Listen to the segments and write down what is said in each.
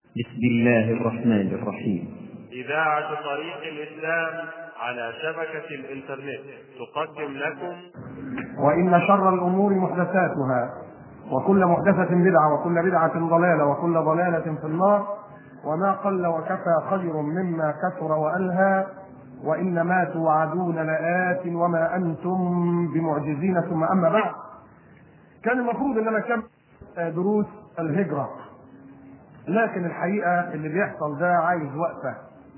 بسم الله الرحمن الرحيم إذاعة طريق الإسلام على شبكة الإنترنت تقدم لكم وإن شر الأمور محدثاتها وكل محدثة بدعة وكل بدعة ضلالة وكل ضلالة في النار وما قل وكفى خير مما كثر وألهى وإنما توعدون لآت وما أنتم بمعجزين ثم أما بعد كان المفروض ان انا اكمل دروس الهجره لكن الحقيقه اللي بيحصل ده عايز وقفه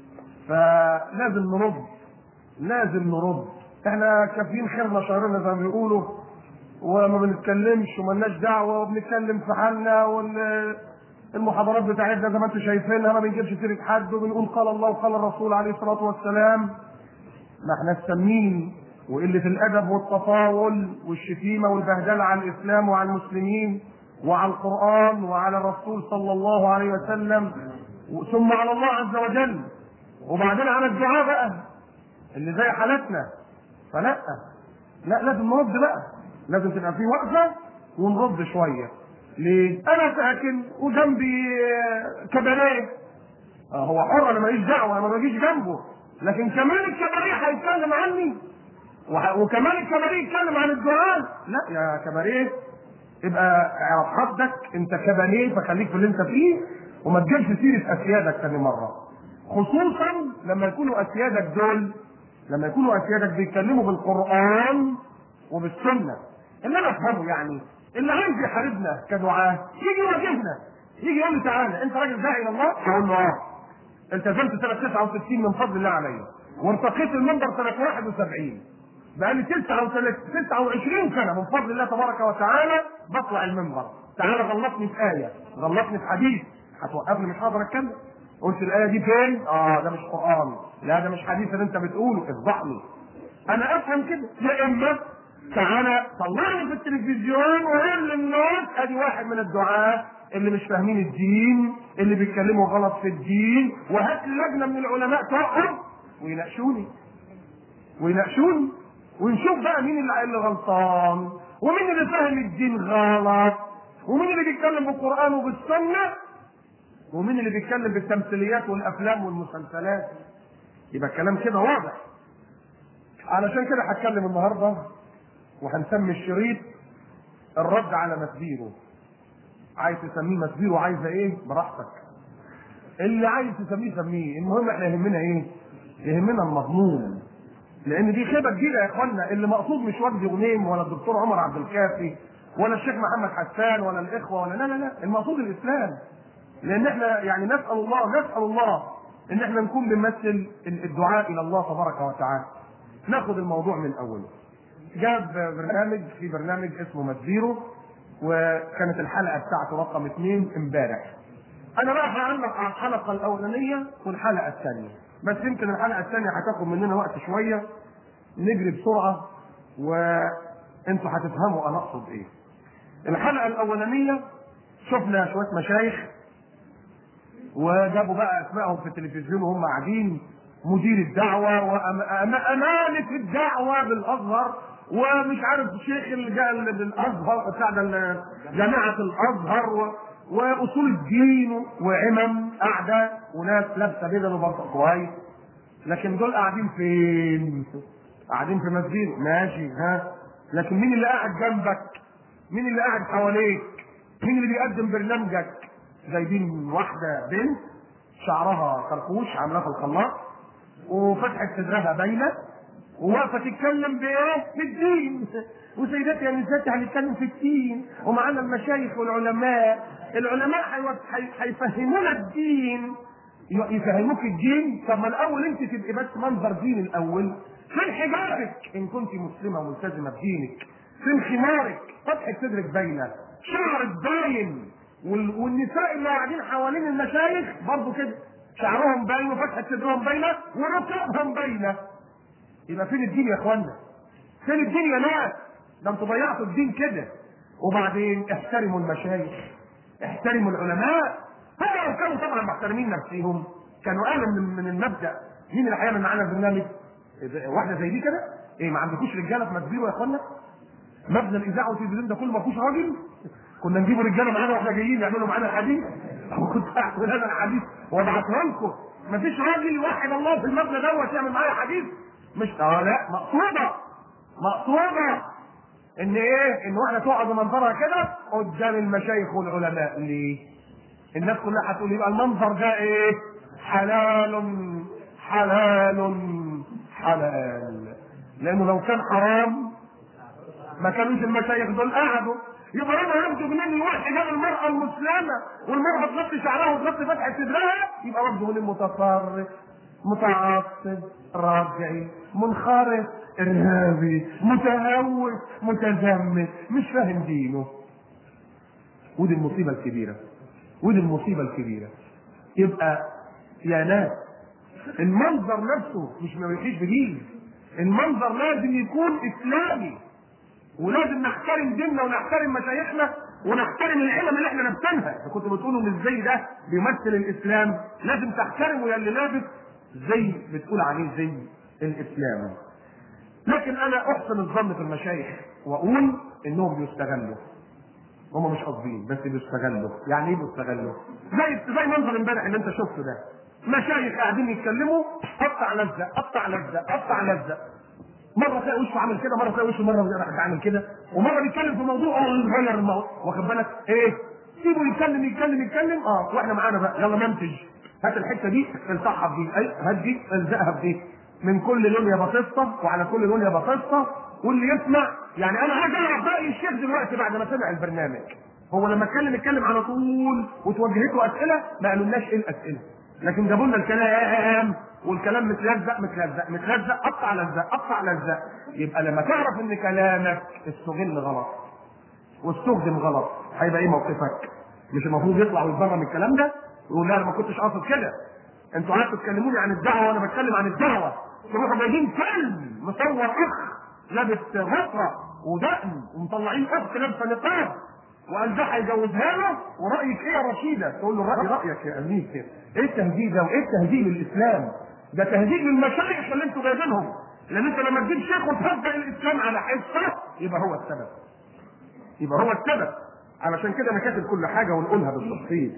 فلازم نرد لازم نرد احنا كافيين خيرنا شهرنا زي ما بيقولوا وما بنتكلمش وملناش دعوه وبنتكلم في حالنا والمحاضرات بتاعتنا زي ما انتم شايفينها ما بنجيبش سيره حد وبنقول قال الله وقال الرسول عليه الصلاه والسلام ما احنا السمين وقلة الأدب والتطاول والشتيمة والبهدلة على الإسلام وعلى المسلمين وعلى القرآن وعلى الرسول صلى الله عليه وسلم ثم على الله عز وجل وبعدين على الدعاء بقى اللي زي حالتنا فلا لا لازم نرد بقى لازم تبقى في وقفة ونرد شوية ليه؟ أنا ساكن وجنبي كباريه هو حر أنا ماليش دعوة أنا ما بجيش جنبه لكن كمان الكباريه هيتكلم عني وكمان الكباريه يتكلم عن الدعاء لا يا كباريه ابقى اعرف حدك انت كباريه فخليك في اللي انت فيه وما تجيبش سيره اسيادك ثاني مره خصوصا لما يكونوا اسيادك دول لما يكونوا اسيادك بيتكلموا بالقران وبالسنه اللي انا افهمه يعني اللي عايز يحاربنا كدعاه يجي يواجهنا يجي يقول لي تعالى انت راجل داعي الى الله اقول له اه التزمت سنه 69 من فضل الله عليا وارتقيت المنبر سنه 71 بقالي 29 سنه من فضل الله تبارك وتعالى بطلع المنبر تعالى غلطني في ايه غلطني في حديث هتوقفني مش هقدر اتكلم قلت الايه دي فين؟ اه ده مش قران لا ده مش حديث اللي انت بتقوله افضحني انا افهم كده يا اما تعالى طلعني في التلفزيون وقول للناس ادي واحد من الدعاه اللي مش فاهمين الدين اللي بيتكلموا غلط في الدين وهات لجنه من العلماء تقعد ويناقشوني ويناقشوني ونشوف بقى مين اللي اللي غلطان ومين اللي فاهم الدين غلط ومين اللي بيتكلم بالقران وبالسنه ومين اللي بيتكلم بالتمثيليات والافلام والمسلسلات يبقى الكلام كده واضح علشان كده هتكلم النهارده وهنسمي الشريط الرد على مسبيرو عايز تسميه مسبيرو عايزه ايه براحتك اللي عايز تسميه سميه المهم احنا يهمنا ايه يهمنا المضمون لان دي خيبه جديده يا اخوانا اللي مقصود مش وجدي غنيم ولا الدكتور عمر عبد الكافي ولا الشيخ محمد حسان ولا الاخوه ولا لا لا لا المقصود الاسلام لان احنا يعني نسال الله نسال الله ان احنا نكون بنمثل الدعاء الى الله تبارك وتعالى ناخد الموضوع من اوله جاب برنامج في برنامج اسمه مسبيرو وكانت الحلقه بتاعته رقم اثنين امبارح انا بقى هعلق على الحلقه الاولانيه والحلقه الثانيه بس يمكن الحلقه الثانيه هتاخد مننا وقت شويه نجري بسرعه وانتوا هتفهموا انا اقصد ايه الحلقه الاولانيه شفنا شويه مشايخ وجابوا بقى اسمائهم في التلفزيون وهم قاعدين مدير الدعوه وامانه الدعوه بالازهر ومش عارف شيخ الازهر بتاع جامعه الازهر و... واصول الدين وعمم قاعده وناس لابسه بدل وبرضه كويس لكن دول قاعدين فين؟ قاعدين في مسجد ماشي ها لكن مين اللي قاعد جنبك؟ مين اللي قاعد حواليك؟ مين اللي بيقدم برنامجك؟ جايبين واحده بنت شعرها كركوش عاملاه في الخلاط وفتحه صدرها باينه وواقفه تتكلم بايه؟ بالدين وسيداتي يا نساتي هنتكلم في الدين ومعانا المشايخ والعلماء العلماء هيفهمونا الدين يفهموك الدين طب ما الاول انت تبقي بس منظر دين الاول فين حجابك ان كنت مسلمه ملتزمه بدينك فين خمارك فتحه صدرك باينه شعرك باين والنساء اللي قاعدين حوالين المشايخ برضه كده شعرهم باين وفتحه صدرهم باينه وركبهم باينه يبقى فين الدين يا اخوانا؟ فين الدين يا ناس؟ ده انتوا ضيعتوا الدين كده وبعدين احترموا المشايخ احترموا العلماء هم لو كانوا طبعا محترمين نفسهم كانوا قالوا من, من المبدا مين اللي هيعمل معانا البرنامج؟ واحده زي دي كده؟ ايه ما عندكوش رجاله في مسبيرو يا اخوانا؟ مبنى الاذاعه والتلفزيون ده كله ما فيهوش راجل؟ كنا نجيبوا رجاله معانا واحنا جايين يعملوا معانا الحديث كنت اعمل انا الحديث وابعته لكم مفيش راجل يوحد الله في المبنى دوت يعمل معايا حديث مش اه لا مقصوده مقصوده ان ايه ان واحده تقعد منظرها كده قدام المشايخ والعلماء ليه الناس كلها هتقول يبقى المنظر ده ايه حلال حلال حلال لانه لو كان حرام ما كانوش المشايخ دول قعدوا يبقى ربنا ياخدوا منين الواحد جاب المرأة المسلمة والمرأة تغطي شعرها وتغطي فتحة صدرها يبقى واخده من المتطرف متعصب راجعي منخرط ارهابي متهور متزمت مش فاهم دينه ودي المصيبة الكبيرة ودي المصيبة الكبيرة يبقى يا ناس المنظر نفسه مش ما يحيش بدين المنظر لازم يكون اسلامي ولازم نحترم ديننا ونحترم مشايخنا ونحترم العلم اللي احنا لابسينها اذا كنتوا بتقولوا ان الزي ده بيمثل الاسلام لازم تحترموا يا اللي لابس زي بتقول عليه زي الاسلام لكن انا احسن الظن في المشايخ واقول انهم بيستغلوا هم مش قاصدين بس بيستغلوا يعني ايه بيستغلوا زي زي منظر امبارح اللي انت شفته ده مشايخ قاعدين يتكلموا قطع لزق قطع لزق قطع لزق مره تلاقي وشه عامل كده مره تلاقي وشه مره راح عامل كده ومره بيتكلم في موضوع اه يغير الموضوع واخد بالك ايه سيبه يتكلم يتكلم يتكلم اه واحنا معانا بقى يلا منتج هات الحته دي الصحها بدي اي هات دي الزقها بدي من كل لون يا بطيسته وعلى كل لون يا بطيسته واللي يسمع يعني انا عايز اعرف راي الشيخ دلوقتي بعد ما سمع البرنامج هو لما اتكلم اتكلم على طول وتوجهت له اسئله ما قالولناش ايه الاسئله لكن جابوا لنا الكلام والكلام متلزق متلزق متلزق قطع لزق قطع لزق يبقى لما تعرف ان كلامك استغل غلط واستخدم غلط هيبقى ايه موقفك؟ مش المفروض يطلع ويتبرى من الكلام ده ويقول لا انا ما كنتش قاصد كده انتوا عايزين تتكلموني عن الدعوه وانا بتكلم عن الدعوه تروحوا جايبين فيلم مصور اخ لابس غطره ودقن ومطلعين اخت لابسه نقاب وقال ده هيجوزها له ورايك ايه يا رشيده؟ تقول له رايي رايك يا امين ايه التهديد ده وايه التهديد للاسلام؟ ده تهديد للمشايخ اللي انتوا جايبينهم لان انت لما تجيب شيخ وتهدئ الاسلام على حصه يبقى هو السبب يبقى هو السبب علشان كده انا كاتب كل حاجه ونقولها بالتفصيل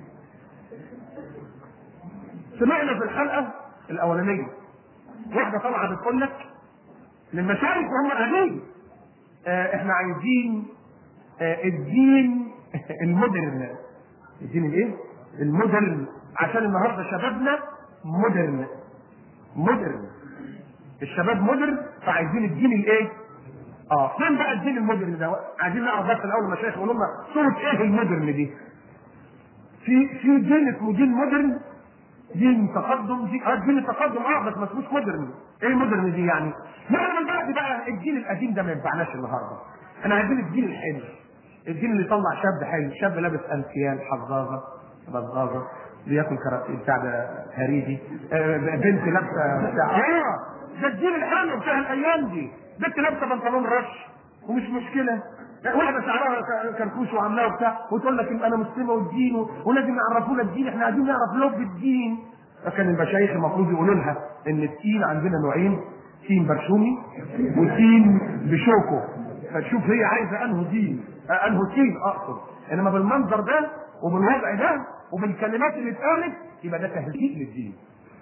سمعنا في الحلقه الاولانيه واحده طالعه بتقول لك للمشايخ وهم قاعدين آه احنا عايزين آه الدين المودرن الدين الايه؟ المودرن عشان النهارده شبابنا مودرن مودرن الشباب مودرن فعايزين الدين الايه؟ اه فين بقى الدين المودرن ده؟ عايزين نعرف بس الاول المشايخ يقولوا لنا صوره ايه المودرن دي؟ في في دين اسمه دين مودرن دين تقدم دي اه دين التقدم اه بس ما اسموش مودرن ايه مودرن دي يعني؟ يعني من بعد بقى الدين القديم ده ما ينفعناش النهارده احنا عايزين الدين الحلو الدين اللي يطلع شاب حلو شاب لابس انسيال حظاظه بزازه بياكل كراتين بتاع ده هريدي آه بنت لابسه بتاع اه ده الدين الحلو بتاع الايام دي بنت لابسه بنطلون رش ومش مشكله واحده شعرها كركوش وعاملاه وبتاع وتقول لك انا مسلمه والدين ولازم يعرفونا الدين احنا عايزين نعرف لب الدين فكان المشايخ المفروض يقولوا لها ان التين عندنا نوعين تين برشومي وتين بشوكو فتشوف هي عايزه انه دين انه تين اقصد انما بالمنظر ده وبالوضع ده وبالكلمات اللي اتقالت يبقى ده تهديد للدين.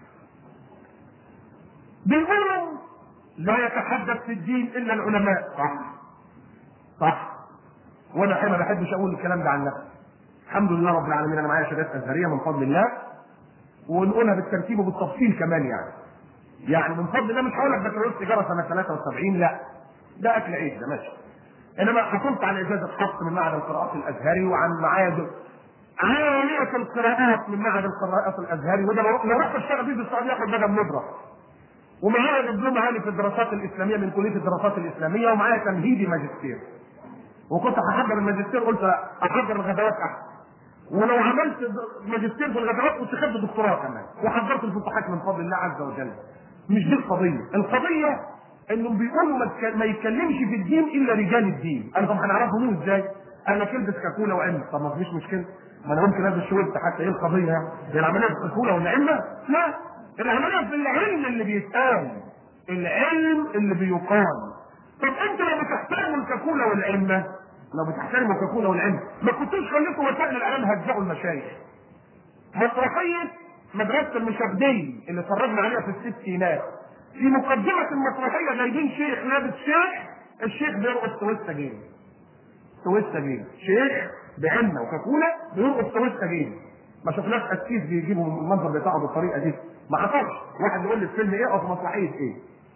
بيقولوا لا يتحدث في الدين الا العلماء صح صح وانا الحقيقه ما بحبش اقول الكلام ده عن نفسي الحمد لله رب العالمين انا معايا شهادات ازهريه من فضل الله ونقولها بالترتيب وبالتفصيل كمان يعني يعني من فضل الله مش هقول لك بكالوريوس تجاره سنه 73 لا ده اكل عيش ده ماشي انما حصلت على اجازه حفظ من معهد القراءات الازهري وعن معايا عالية القراءات من معهد القراءات الازهري وده لو رحت اشتغل بيه في السعوديه اخد بدل مدرة ومعايا دبلوم عالي في الدراسات الاسلاميه من كليه الدراسات الاسلاميه ومعايا تمهيدي ماجستير وكنت هحضر الماجستير قلت لا احضر الغدوات احسن ولو عملت ماجستير في الغدوات كنت خدت دكتوراه كمان وحضرت الفتوحات من فضل الله عز وجل مش دي القضيه القضيه انهم بيقولوا ما, تك... ما يتكلمش في الدين الا رجال الدين انا طب هنعرفه مين ازاي انا كلبس كاكولا وعلم طب ما فيش مشكله ما انا ممكن البس شويت حتى ايه القضيه يعني هي العمليه في الكاكولا والعلم لا العمليه في العلم اللي بيتقال العلم اللي بيقال طب انت لو بتحترموا الكاكولا والعلم لو بتحترموا الكاكولا والعلم ما كنتوش خليكم وسائل الاعلام هتزقوا المشايخ مسرحيه مدرسه المشاهدين اللي اتفرجنا عليها في الستينات في مقدمه المسرحيه جايبين شيخ لابس شيخ الشيخ بيرقص تويستا جيم تويستا جيم شيخ بعلة وكاكولا بيرقص تويستا جيم ما شفناش قسيس بيجيبوا المنظر بتاعه بالطريقه دي ما حصلش واحد يقول لي الفيلم ايه او في مسرحيه ايه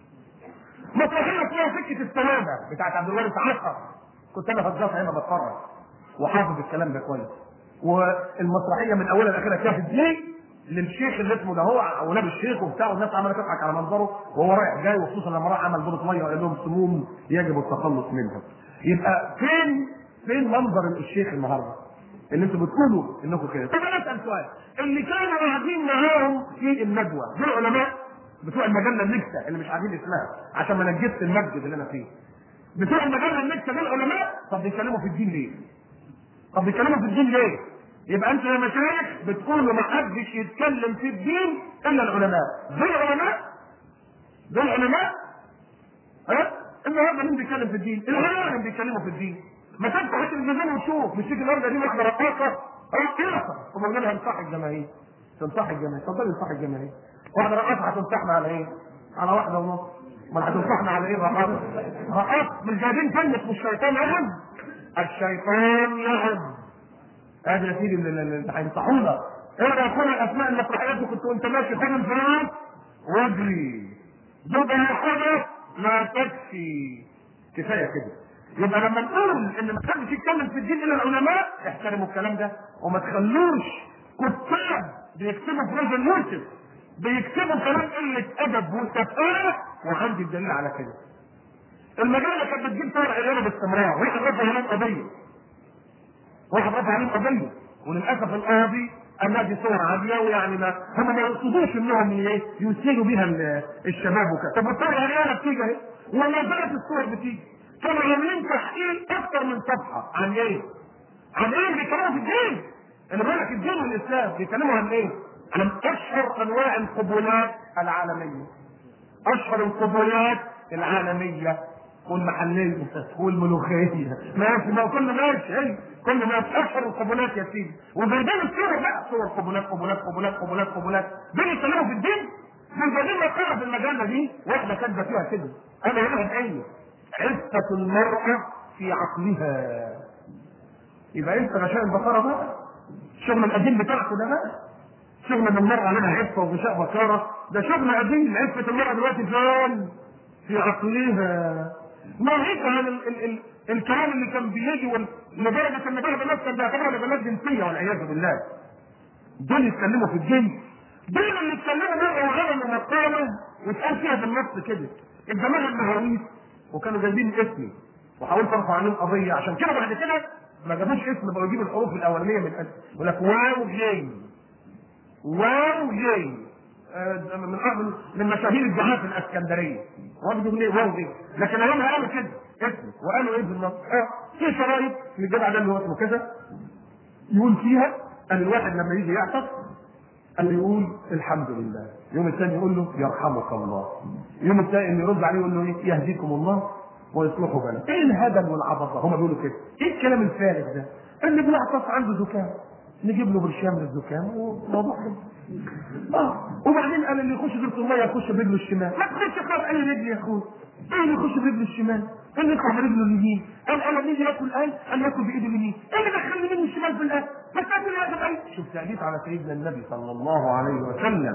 مسرحيه اسمها سكه السلامه بتاعت عبد الوارث عطا كنت انا فضلت هنا بتفرج وحافظ الكلام ده كويس والمسرحيه من اولها لاخرها فيها تدليل للشيخ اللي اسمه ده هو اولاد الشيخ وبتاع والناس عماله تضحك على منظره وهو رايح جاي وخصوصا لما راح عمل بوله ميه وقال لهم سموم يجب التخلص منها. يبقى فين فين منظر الشيخ النهارده؟ اللي انتوا بتقولوا انكم كده. طب انا اسال سؤال اللي كانوا قاعدين معاهم في الندوه دول علماء بتوع المجله النكسه اللي مش عارفين اسمها عشان ما نجدت المسجد اللي انا فيه. بتوع المجله النكسه دول علماء طب بيتكلموا في الدين ليه؟ طب بيتكلموا في الدين ليه؟ يبقى انتوا يا مشايخ بتقولوا ما حدش يتكلم في الدين الا العلماء دول علماء دول علماء ها النهارده مين بيتكلم في الدين العلماء اللي بيتكلموا في الدين ما تفتح التلفزيون وتشوف مش تيجي النهارده دي واحده رقاصه رقاصه وما لها انصح الجماهير تنصح الجماهير اتفضلي انصح الجماهير واحده رقاصه هتنصحنا على ايه؟ على واحده ونص امال هتنصحنا على ايه رقاصه؟ رقاصه مش جايبين كلمه مش الشيطان يعم الشيطان يعم هذا يا سيدي اللي هينصحونا اقرا كل اسماء المسرحيات كنت وانت ماشي خد الفلوس واجري ضد حاجه لا تكفي كفايه كده يبقى لما نقول ان ما حدش يتكلم في الدين الا العلماء احترموا الكلام ده وما تخلوش كتاب بيكتبوا في رجل يوسف بيكتبوا كلام قله ادب وتفاهه وعندي الدليل على كده المجله كانت بتجيب طارق عياله باستمرار واحد رفع عليه قضيه واحد رفع عليه قضيه وللاسف القاضي قال لا دي صور عاديه ويعني ما هم ما يقصدوش انهم ايه يسيلوا بيها ال- الشباب وكذا طب الصور عريانه بتيجي اهي وما زالت الصور بتيجي كانوا عاملين تحقيق اكثر من صفحه عن ايه؟ عن ايه بيتكلموا في الدين؟ اللي بقول لك الدين والاسلام بيتكلموا عن ايه؟ عن اشهر انواع القبولات العالميه اشهر القبولات العالميه والمحليه والملوخيه ماشي ما هو كله ماشي هي كله ماشي اشهر القبولات يا سيدي وجايبين الصور بقى صور قبولات قبولات قبولات قبولات قبولات دول يتكلموا في الدين دول جايبين مقاله في المجله دي واحده كاتبه فيها كده انا هنا ايه عفة المرأة في عقلها يبقى انت غشاء البقرة بقى الشغل القديم بتاعكم ده بقى شغل ان المرأة لها عفة وغشاء بقرة ده شغل قديم عفة المرأة دلوقتي فين؟ في عقلها ناهيك عن ال ال ال الكلام اللي كان بيجي وال- لدرجة ان بعض الناس كان بيعتبرها لبنات جنسية والعياذ بالله دول يتكلموا في الدين دول اللي يتكلموا مرة وعملوا مقالة واتقال فيها بالنص كده الجماعة المهاويس وكانوا جايبين اسمي وحاولت ارفع عليهم قضية عشان كده بعد كده ما جابوش اسم بقوا يجيبوا الحروف الاولانية من الاسم يقول لك واو جي واو جي آه، من من من مشاهير الجهات في الاسكندريه وجدوا ليه واو جي لكن هم قالوا كده اسمه وقالوا ايه بالنص اه في شرايط في الجدع ده اللي هو اسمه كذا يقول فيها ان الواحد لما يجي يعطس قال يقول الحمد لله يوم الثاني يقول له يرحمك الله يوم الثاني يرد عليه يقول له ايه يهديكم الله ويصلحوا بالك ايه الهبل والعبط هم بيقولوا كده ايه الكلام الفارغ ده اللي بيعطس عنده زكام نجيب له برشام للزكام وموضوع كده اه وبعدين قال اللي يخش في الميه يخش برجله الشمال ما تخش خلاص اي رجل يا اخويا ايه اللي يخش برجله الشمال ايه اللي يطلع برجله اليمين قال انا نيجي ياكل اي قال ياكل بايده اليمين ايه اللي دخلني منه الشمال في الاكل بس اكل هذا الاي شوف تأليف على سيدنا النبي صلى الله عليه وسلم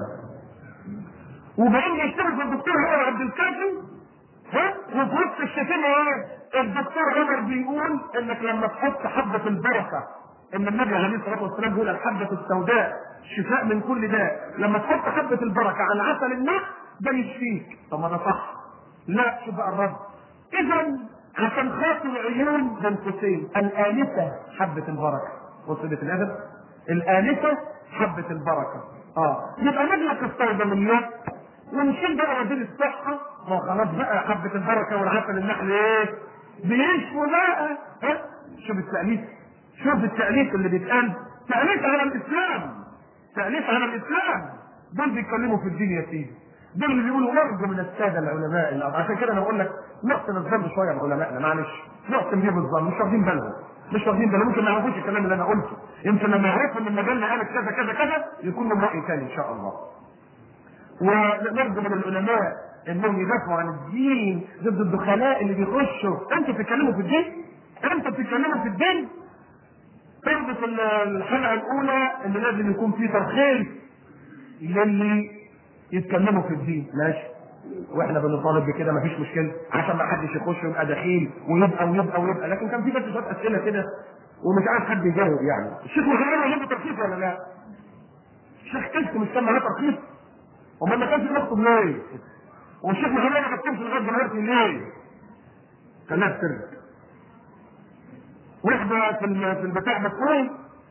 وبعدين يشتغل في الدكتور عمر عبد الكافي ها وفي وسط الشتيمه ايه الدكتور عمر بيقول انك لما تحط حبه البركه ان النبي عليه الصلاه والسلام بيقول الحبه السوداء شفاء من كل داء لما تحط حبه البركه على عسل النحل ده يشفيك طب ما ده صح لا شوف بقى الرد اذا عشان خاطر عيون بن قوسين الآنسة حبة البركة وصلت الأدب الآنسة حبة البركة اه يبقى نجلك الصيدليات ونشيل بقى وزير الصحة ما خلاص بقى حبة البركة والعسل النحل ايه بيشفوا بقى ها شوف التأليف شوف التأليف اللي بيتقال تأليف على الإسلام تأليف على الإسلام دول بيتكلموا في الدين يا سيدي دول اللي بيقولوا نرجو من الساده العلماء الأرض. عشان كده انا بقول لك نحسن الظن شويه بعلمائنا معلش نحسن بيهم الظن مش واخدين بالهم مش واخدين بالهم ممكن ما يعرفوش الكلام اللي انا قلته يمكن لما يعرفوا ان المجله قالت كذا كذا كذا يكون لهم راي ثاني ان شاء الله ونرجو من العلماء انهم يدافعوا عن الدين ضد الدخلاء اللي بيخشوا انتوا بتتكلموا في الدين؟ انتوا بتتكلموا في الدين؟ تربط الحلقه الاولى ان لازم يكون في ترخيص للي يتكلموا في الدين ماشي واحنا بنطالب بكده مفيش مشكله عشان ما حدش يخش ويبقى دخيل ويبقى ويبقى ويبقى لكن كان في بس شويه اسئله كده ومش عارف حد يجاوب يعني الشيخ محمد عنده ترخيص ولا لا؟ الشيخ كشك مش كان معاه ترخيص امال ما كانش بيخطب ليه؟ والشيخ محمد ما كتبش لغايه دلوقتي ليه؟ كان لها سر واحده في ال- في البتاع بتقول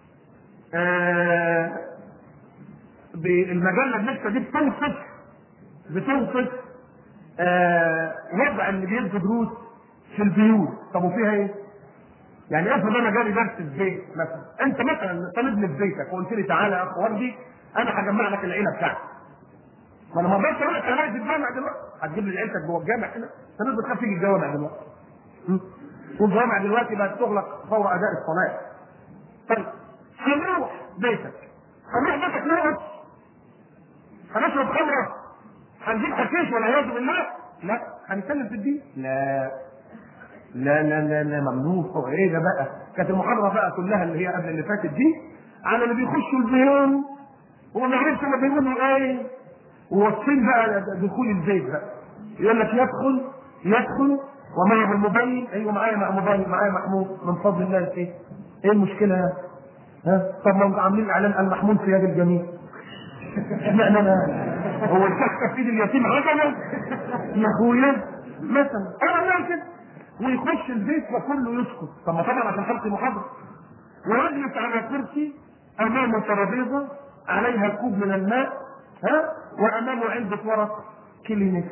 آه بالمجله النكته دي بتوصف بتوصف آه وضع اللي بيدوا دروس في البيوت طب وفيها ايه؟ يعني افرض انا جالي درس في البيت مثلا انت مثلا طالبني في بيتك وقلت لي تعالى يا اخ وردي انا هجمع لك العيله بتاعتي ما انا ما اقدرش اروح انا في الجامع دلوقتي هتجيب لي عيلتك جوه الجامع كده انت الناس بتخاف تيجي الجوامع دلوقتي م? والجوامع دلوقتي بقت تغلق فور اداء الصلاه طيب هنروح بيتك هنروح بيتك نقعد هنشرب خمره هنجيب حشيش والعياذ بالله لا هنتكلم في الدين لا لا لا لا لا ممنوع ايه ده بقى كانت المحاضره بقى كلها اللي هي قبل اللي فاتت دي على اللي بيخشوا البيوت وما يعرفش ما بيقولوا ايه وواصفين بقى دخول البيت بقى يقول لك يدخل يدخل ومعه الموبايل ايوه معايا مع موبايل معايا محمود من فضل الله ايه ايه المشكله يا ها طب ما هم عاملين اعلان المحمود في يد الجميع اشمعنى انا هو الكفه في ايد اليتيم عجله يا اخويا مثلا انا بعمل كده ويخش البيت وكله يسكت طب ما طبعا عشان حلقه محاضره ويجلس على كرسي امامه ترابيزه عليها كوب من الماء ها وامامه علبه ورق كلينكس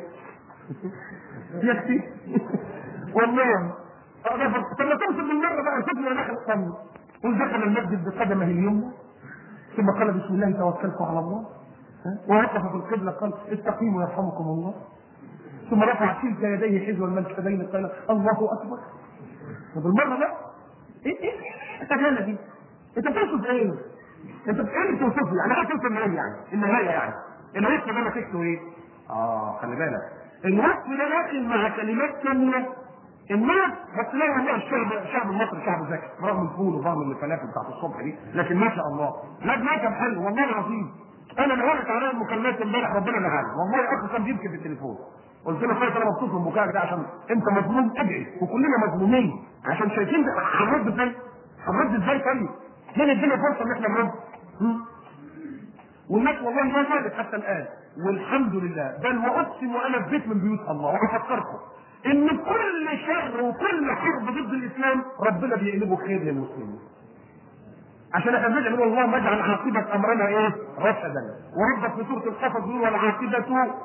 يكفي والله أنا طب ما توصل بالمره بقى سيبنا نحن الصمت قل دخل المسجد بقدمه اليمنى ثم قال بسم الله توكلت على الله ها؟ ووقف في القبله قال استقيموا يرحمكم الله ثم رفع كلتا يديه حذو المنكبين قال الله اكبر وبالمره لا ايه ايه التجاهله دي انت بتوصف ايه؟ انت ايه اللي بتوصفه يعني عايز توصل لايه يعني؟ النهايه يعني الوصف ده نتيجته ايه؟ اه خلي بالك الوصف ده داخل مع كلمات ثانيه الناس بس لا والله الشعب الشعب المصري شعب ذكي رغم الفول ورغم الفلافل بتاعت الصبح دي لكن ما شاء الله لا بنكب حلو والله العظيم انا نهارت عليا المكالمات امبارح ربنا اللي عارف والله اخي كان بيبكي في التليفون قلت له خلاص انا مبسوط من بكائك ده عشان انت مظلوم ادعي وكلنا مظلومين عشان شايفين ده هنرد ازاي؟ هنرد ازاي طيب؟ فين ادينا فرصه ان احنا نرد؟ هم؟ والناس والله ما زالت حتى الان والحمد لله بل واقسم وانا في بيت من بيوت الله وافكركم ان كل شر وكل حرب ضد الاسلام ربنا بيقلبه خير للمسلمين عشان احنا بندعي نقول اللهم اجعل عاقبة امرنا ايه؟ رشدا وربك في سورة القصص يقول والعاقبة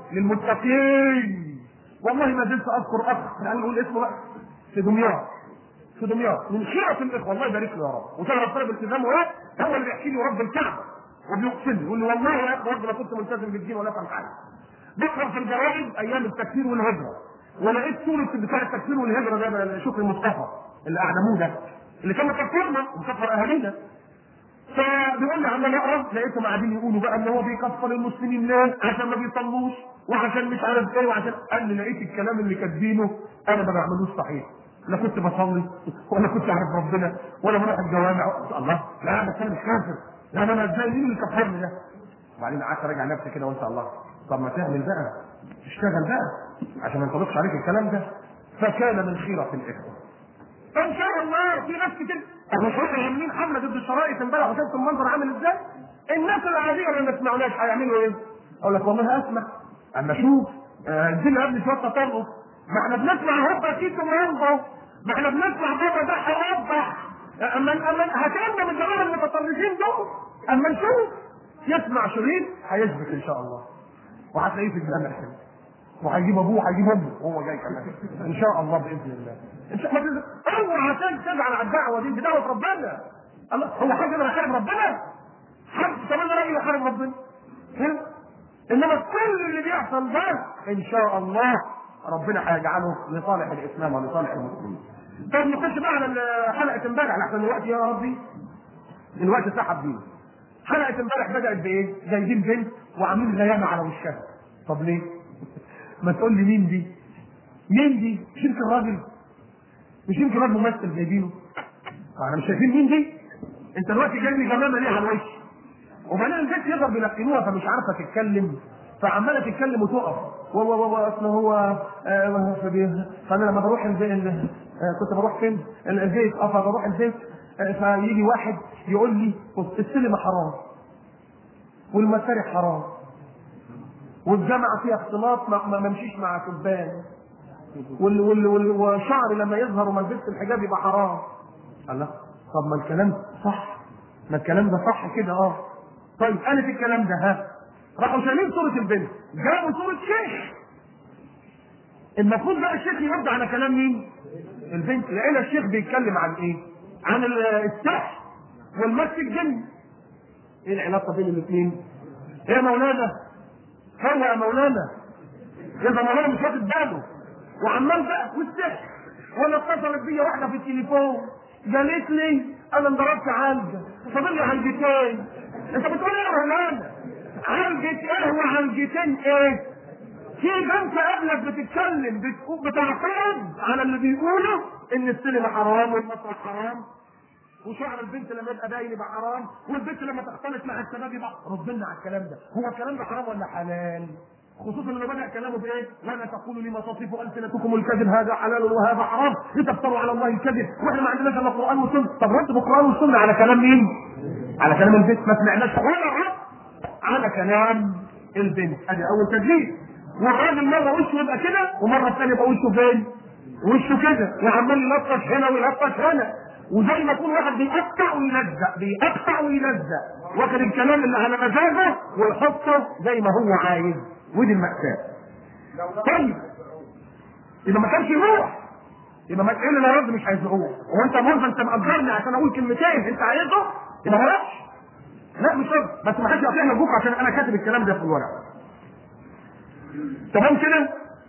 للمتقين والله ما زلت اذكر اخ يعني نقول اسمه بقى في دمياط في دمياط من خيرة الاخوة الله يبارك له يا رب وتعرف طلب التزامه ايه؟ هو اللي بيحكي لي رب الكعبة وبيقسم لي يقول لي والله يا اخي برضه ما كنت ملتزم بالدين ولا افهم حاجه بقرا في الجرائد ايام التكفير والهجره ولقيت صوره بتاع التكفير والهجره ده شكري مصطفى اللي اعدموه ده اللي كان مكفرنا ومكفر اهالينا فبيقول لي عمال اقرا لقيتهم قاعدين يقولوا بقى ان هو بيكفر المسلمين ليه؟ عشان ما بيصلوش وعشان مش عارف ايه وعشان قال لي لقيت الكلام اللي كاتبينه انا ما بعملوش صحيح لا كنت بصلي ولا كنت اعرف ربنا ولا بروح الجوامع الله لا بس انا مش كافر لا انا ازاي مين اللي كفرني ده؟ وبعدين قعدت اراجع نفسي كده وقلت الله طب ما تعمل بقى اشتغل بقى عشان ما ينطبقش عليك الكلام ده فكان من خيرة الاخوه ان شاء الله في ناس كتير احنا شفنا عاملين حمله ضد الشرائط امبارح وشفت المنظر عامل ازاي الناس العاديه اللي ما سمعوناش هيعملوا ايه؟ اقول لك والله اسمع اما اشوف آه، ادينا قبل شويه تطرف ما احنا بنسمع هوبا كيسو مانجو ما احنا بنسمع بابا ده هيوضح اما اما هتعمل من زمان المتطرفين دول اما نشوف يسمع شريط هيثبت ان شاء الله وهتلاقيه في الجامع كده وهيجيب ابوه وهيجيب امه وهو جاي كمان ان شاء الله باذن الله ان شاء الله اوعى تزعل على الدعوه دي بدعوه ربنا الله هو حد يقدر يحارب ربنا؟ حد كمان راجل يحارب ربنا ها؟ انما كل اللي بيحصل ده ان شاء الله ربنا هيجعله لصالح الاسلام ولصالح المسلمين. طيب نخش بقى على حلقه امبارح لحسن الوقت يا ربي الوقت سحب بيه حلقه امبارح بدات بايه؟ جايبين بنت وعاملين غيامه على وشها طب ليه؟ ما تقول لي مين دي؟ مين دي؟ مش يمكن راجل؟ مش يمكن راجل ممثل جايبينه؟ احنا مش شايفين مين دي؟ انت دلوقتي جايب لي غمامه ليه على الوش؟ وبعدين البنت يقدر بيلقنوها فمش عارفه تتكلم فعماله تتكلم وتقف و و و اصل هو آه، فبي- فانا لما بروح البيت آه، كنت بروح فين؟ ال- البيت اه فبروح البيت آه، فيجي واحد يقول لي بص السينما حرام والمسارح حرام والجامعه فيها اختلاط ما ما- ما امشيش مع شبان وال وال وال وشعري لما يظهر وما لبست الحجاب يبقى حرام الله طب ما الكلام صح ما الكلام ده صح كده اه طيب قالت الكلام ده ها راحوا شايلين صورة البنت جابوا صورة شيخ المفروض بقى الشيخ يرد على كلام مين؟ البنت لقينا الشيخ بيتكلم عن ايه؟ عن ال- السحر والمس الجن ايه العلاقة بين الاثنين؟ ايه يا مولانا؟ هو يا مولانا يبقى مولانا مش واخد باله وعمال بقى والسحر وانا اتصلت بيا واحده في التليفون قالت لي انا انضربت علقه فاضل لي علقتين انت بتقول ايه يا مولانا؟ علقه ايه وعلقتين ايه؟ في بنت قبلك بتتكلم بتقول بتعترض على اللي بيقولوا ان السينما حرام والمسرح حرام وشعر البنت لما يبقى باين يبقى حرام والبنت لما تختلط مع الشباب يبقى ردنا على الكلام ده هو الكلام ده حرام ولا حلال خصوصا لما بدا كلامه بايه؟ لا تقولوا لما تصف السنتكم الكذب هذا حلال وهذا حرام لتفتروا على الله الكذب واحنا ما عندناش الا القران والسنه طب رد بالقران والسنه على كلام مين؟ على كلام البنت ما سمعناش ولا رد على كلام البنت ادي اول تدليل والراجل مره وشه يبقى كده ومره الثانيه يبقى وشه فين؟ وشه كده وعمال يلطش هنا ويلطش هنا وزي ما يكون واحد بيقطع ويلزق بيقطع ويلزق واخد الكلام اللي على مزاجه ويحطه زي ما هو عايز ودي المأساة طيب يبقى ما كانش يروح يبقى ما تقول لا رد مش هيزعوه هو انت مرضى انت مقدرني عشان اقول كلمتين انت عايزه يبقى ما راحش لا مش رد بس ما حدش يقطعني ابوك عشان انا كاتب الكلام ده في الورق تمام كده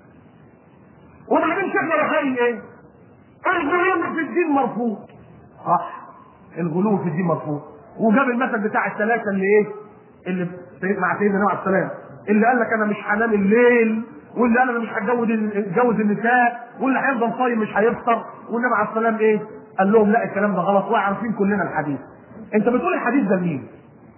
وبعدين شيخنا راح قايل ايه الغلو في الدين مرفوض صح الغلو في الدين مرفوض وجاب المثل بتاع الثلاثه اللي ايه اللي سيد- مع سيدنا نوح عليه السلام اللي قال لك انا مش هنام الليل واللي قال انا مش هتجوز اتجوز النساء واللي هيفضل صايم مش هيفطر والنبي عليه السلام ايه قال لهم لا الكلام ده غلط وعارفين كلنا الحديث انت بتقول الحديث ده لمين؟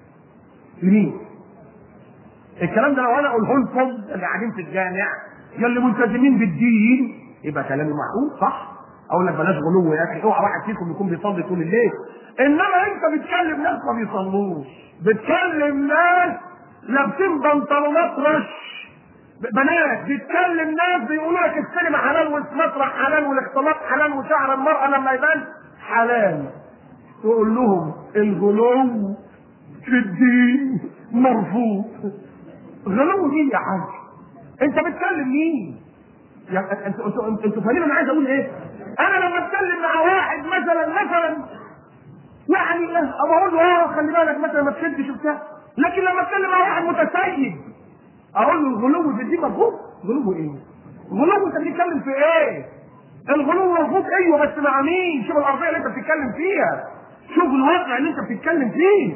لمين؟ الكلام ده لو انا اقوله لكم اللي قاعدين في الجامع يا اللي ملتزمين بالدين يبقى كلامي معقول صح؟ اقول لك بلاش غلو يا اخي اوعى واحد فيكم يكون بيصلي طول الليل انما انت بتكلم ناس ما بيصلوش بتكلم ناس لابسين بنطلونات رش بنات بتكلم ناس بيقولوا لك السينما حلال والمسرح حلال والاختلاط حلال وشعر المرأة لما يبان حلال تقول لهم الغلو في الدين مرفوض غلو مين يا حاج انت بتكلم مين يا انتوا انتوا انتوا فاهمين انا عايز اقول ايه انا لما اتكلم مع واحد مثلا مثلا يعني ابقى اقول له اه خلي بالك مثلا ما تشدش وبتاع لكن لما اتكلم مع واحد متسيب اقول له الغلو في الدين مرفوض غلو ايه غلو انت بتتكلم في ايه الغلو مرفوض ايوه بس مع مين شوف الارضيه اللي انت بتتكلم فيها شوف الواقع اللي انت بتتكلم فيه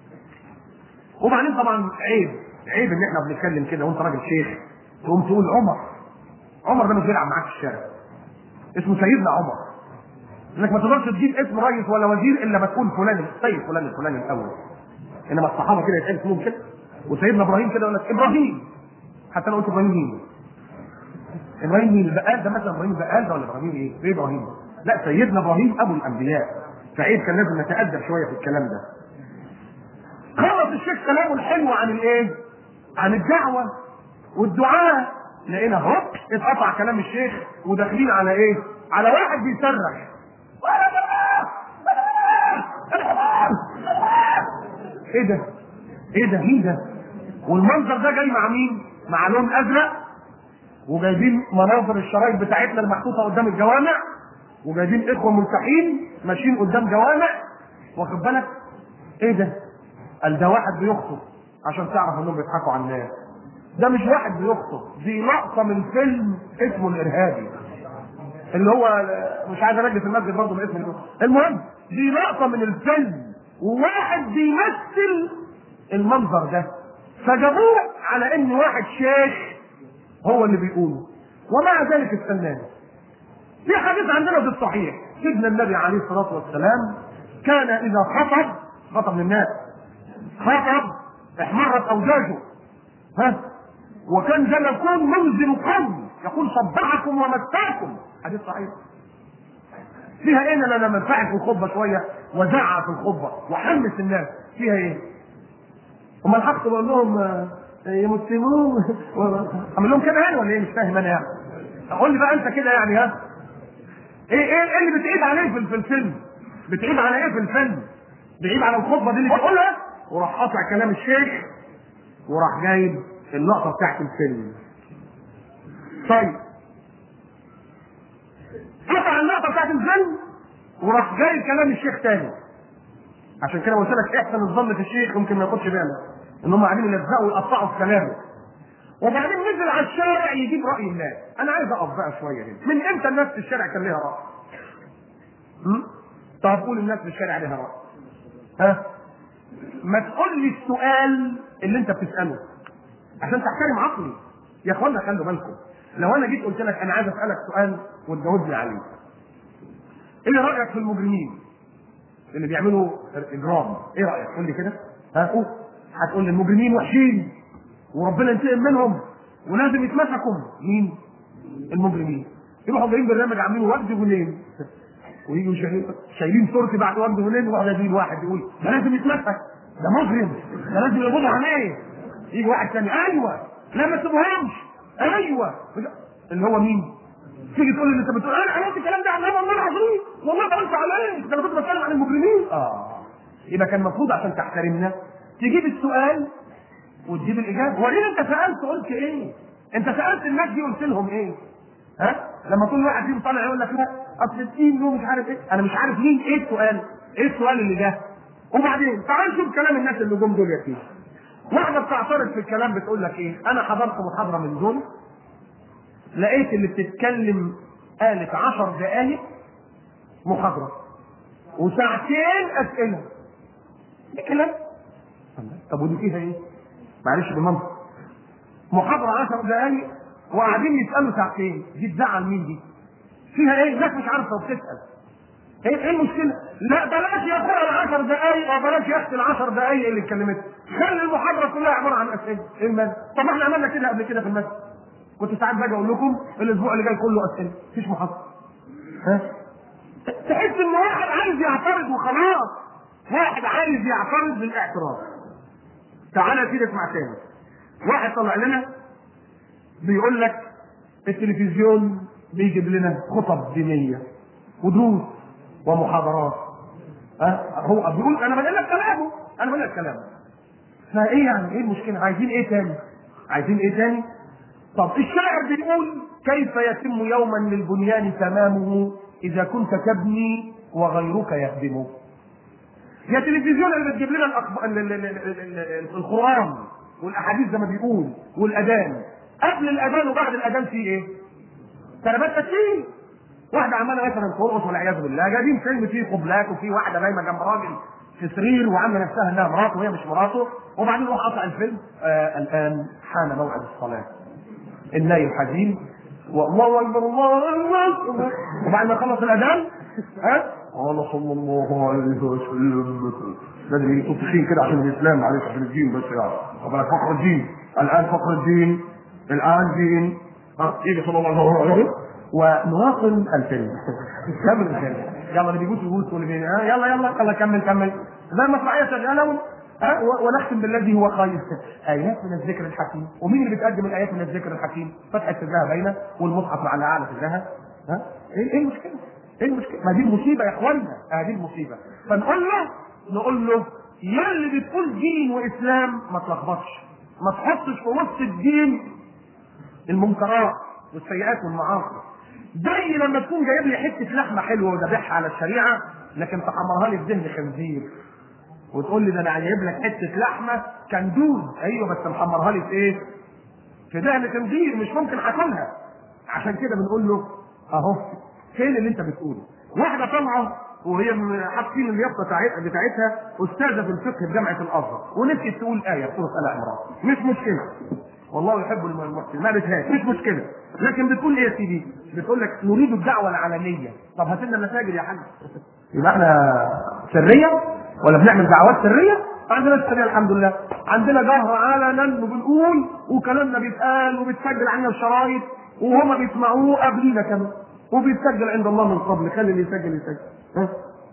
وبعدين طبعا عيب عيب ان احنا بنتكلم كده وانت راجل شيخ تقوم تقول عمر عمر ده مش بيلعب معاك في الشارع اسمه سيدنا عمر انك ما تقدرش تجيب اسم رئيس ولا وزير الا ما تقول فلان السيد فلان الفلاني الاول انما الصحابه كده يتقال اسمهم كده وسيدنا ابراهيم كده يقول لك ابراهيم حتى انا قلت ابراهيم مين ابراهيم مين البقال ده مثلا ابراهيم البقال ده ولا ابراهيم ايه؟ ايه ابراهيم؟ لا سيدنا ابراهيم ابو الانبياء فعيب كان لازم نتادب شويه في الكلام ده خلص الشيخ كلامه الحلو عن الايه؟ عن الدعوه والدعاء لقينا هوب اتقطع كلام الشيخ وداخلين على ايه؟ على واحد بيصرخ ايه ده؟ ايه ده؟ مين ده؟ والمنظر ده جاي مع مين؟ مع لون ازرق وجايبين مناظر الشرايط بتاعتنا المحطوطه قدام الجوامع وجايبين اخوه ملتحين ماشيين قدام جوامع واخد بالك؟ ايه ده؟ قال ده واحد بيخطب عشان تعرف انهم بيضحكوا على الناس ده مش واحد بيخطب دي لقطه من فيلم اسمه الارهابي اللي هو مش عايز انجس المسجد برضه باسم الفيلم. المهم دي لقطه من الفيلم وواحد بيمثل المنظر ده فجابوه على ان واحد شيخ هو اللي بيقوله ومع ذلك استناه في حديث عندنا في الصحيح سيدنا النبي عليه الصلاه والسلام كان اذا خطب خطب للناس خطب احمرت اوجاجه ها وكان ده يكون منزل قوم يقول صبحكم ومتعكم حديث صحيح فيها ايه ان انا منفعل في الخطبه شويه وزعق في الخطبه وحمس الناس فيها ايه؟ امال الحق بقول لهم آه، يا مسلمون اعمل لهم كده يعني ولا ايه مش فاهم انا يعني قول لي بقى انت كده يعني ها ايه ايه إيه اللي بتعيب عليه في في الفيلم بتعيب على ايه في الفيلم بتعيب على الخطبه دي اللي بتقولها وراح قاطع كلام الشيخ وراح جايب اللقطه بتاعت الفيلم طيب قطع اللقطه بتاعت الفيلم وراح جايب كلام الشيخ تاني عشان كده قلت لك احسن الظن في الشيخ يمكن ما ياخدش باله ان هم قاعدين يلزقوا ويقطعوا في كلامه وبعدين نزل على الشارع يجيب راي الناس انا عايز اقف بقى شويه هنا من امتى الناس في الشارع كان ليها راي؟ هم؟ طب قول الناس في الشارع ليها راي ها ما تقول لي السؤال اللي انت بتساله عشان تحترم عقلي يا اخوانا خلوا بالكم لو انا جيت قلت لك انا عايز اسالك سؤال وتجاوبني عليه ايه رايك في المجرمين اللي بيعملوا اجرام ايه رايك قول لي كده ها قول هتقول لي المجرمين وحشين وربنا ينتقم منهم ولازم يتمسكوا مين المجرمين يروحوا جايين برنامج عاملين وجد جنين ويجوا شايلين شايلين صورتي بعد وجد جنين وواحد يجي واحد يقول ده لازم يتمسك ده مجرم ده لازم يقبضوا عليه يجي واحد ثاني ايوه لا ما تسيبوهمش ايوه اللي هو مين؟ تيجي تقول لي انت بتقول انا عملت الكلام ده عن والله العظيم والله ما قلت عليه ده انا كنت بتكلم عن المجرمين اه يبقى كان المفروض عشان تحترمنا تجيب السؤال وتجيب الاجابه وليه انت سالت قلت ايه؟ انت سالت الناس دي قلت لهم ايه؟ ها؟ لما كل واحد فيهم طالع يقول لك لا اصل الدين له مش عارف ايه انا مش عارف مين ايه السؤال؟ ايه السؤال اللي جه؟ وبعدين تعال شوف كلام الناس اللي جم دول يا سيدي واحده بتعترض في الكلام بتقول لك ايه؟ انا حضرت محاضره من دول لقيت اللي بتتكلم قالت عشر دقايق محاضرة وساعتين أسئلة ده كلام طب ودي فيها ايه؟ معلش بالمنطق محاضرة عشر دقايق وقاعدين يسألوا ساعتين دي تزعل مين دي؟ فيها ايه؟ الناس مش عارفة وبتسأل ايه ايه المشكلة؟ لا بلاش يا اخويا العشر دقايق وبلاش يا اختي العشر دقايق اللي اتكلمتها خلي المحاضرة كلها عبارة عن أسئلة ايه المانع؟ طب ما احنا عملنا كده قبل كده في المسجد كنت ساعات باجي اقول لكم الاسبوع اللي جاي كله اسئله مفيش محاضره ها تحس ان واحد عايز يعترض وخلاص واحد عايز يعترض بالاعتراض تعالى كده اسمع تاني واحد طلع لنا بيقول لك التلفزيون بيجيب لنا خطب دينيه ودروس ومحاضرات ها هو بيقول انا بقول لك كلامه انا بقول لك كلامه فايه يعني ايه المشكله عايزين ايه تاني عايزين ايه تاني طب الشاعر بيقول كيف يتم يوما للبنيان تمامه اذا كنت تبني وغيرك يهدمه يا تلفزيون اللي بتجيب لنا الأخب... ال- ال- ال- ال- ال- القران والاحاديث زي ما بيقول والاذان قبل الاذان وبعد الاذان في ايه؟ كلمات تسليم واحده عماله مثلا ترقص والعياذ بالله جايبين فيلم فيه قبلات وفيه واحده نايمه جنب راجل في سرير وعامله نفسها انها مراته وهي مش مراته وبعدين يروح قطع الفيلم آه الان حان موعد الصلاه النايم حزين والله اكبر الله اكبر وبعد ما خلص الاذان ها قال صلى الله عليه وسلم لازم يجي تفشين كده عشان الاسلام معلش عشان الدين بس يعني طب أنا فخر الدين الان فخر الدين الان دين ها يجي صلى الله عليه وسلم ونواصل الفيلم كمل الفيلم يلا اللي بيبوس يبوس واللي بي... ها يلا يلا يلا كمل كمل زي المسرحيه شغاله ها و- ونختم بالذي هو خير ايات من الذكر الحكيم ومين اللي بتقدم الايات من الذكر الحكيم فتحه سرها باينه والمصحف مع الاعلى سرها ها ايه ايه المشكله ايه المشكله ما دي المصيبه يا اخوانا هذه المصيبه فنقول له نقول له يا اللي بتقول دين واسلام ما تلخبطش ما تحطش في وسط الدين المنكرات والسيئات والمعاصي زي لما تكون جايب لي حته لحمه حلوه وذابحها على الشريعه لكن تحمرها لي في دهن خنزير وتقول لي ده انا جايب لك حته لحمه كندوز ايوه بس محمرها لي في ايه؟ في دهن خنزير مش ممكن هاكلها عشان كده بنقول له اهو فين اللي انت بتقوله؟ واحده طالعه وهي م- حاطين اليافطه بتاعتها بتاعتها استاذه في الفقه في جامعه الازهر ونسيت تقول ايه في سوره ال عمران مش مشكله والله يحب الم- المحسن ما بتهاش مش مشكله لكن بتقول ايه يا سيدي؟ بتقول لك نريد الدعوه العلنيه طب هات لنا مساجد يا حاج يبقى احنا سريه ولا بنعمل دعوات سريه؟ ما عندناش سريه الحمد لله عندنا جهر علنا وبنقول وكلامنا بيتقال وبتسجل عنا الشرايط وهما بيسمعوه قبلينا كمان وبيتسجل عند الله من قبل خلي اللي يسجل يسجل ها؟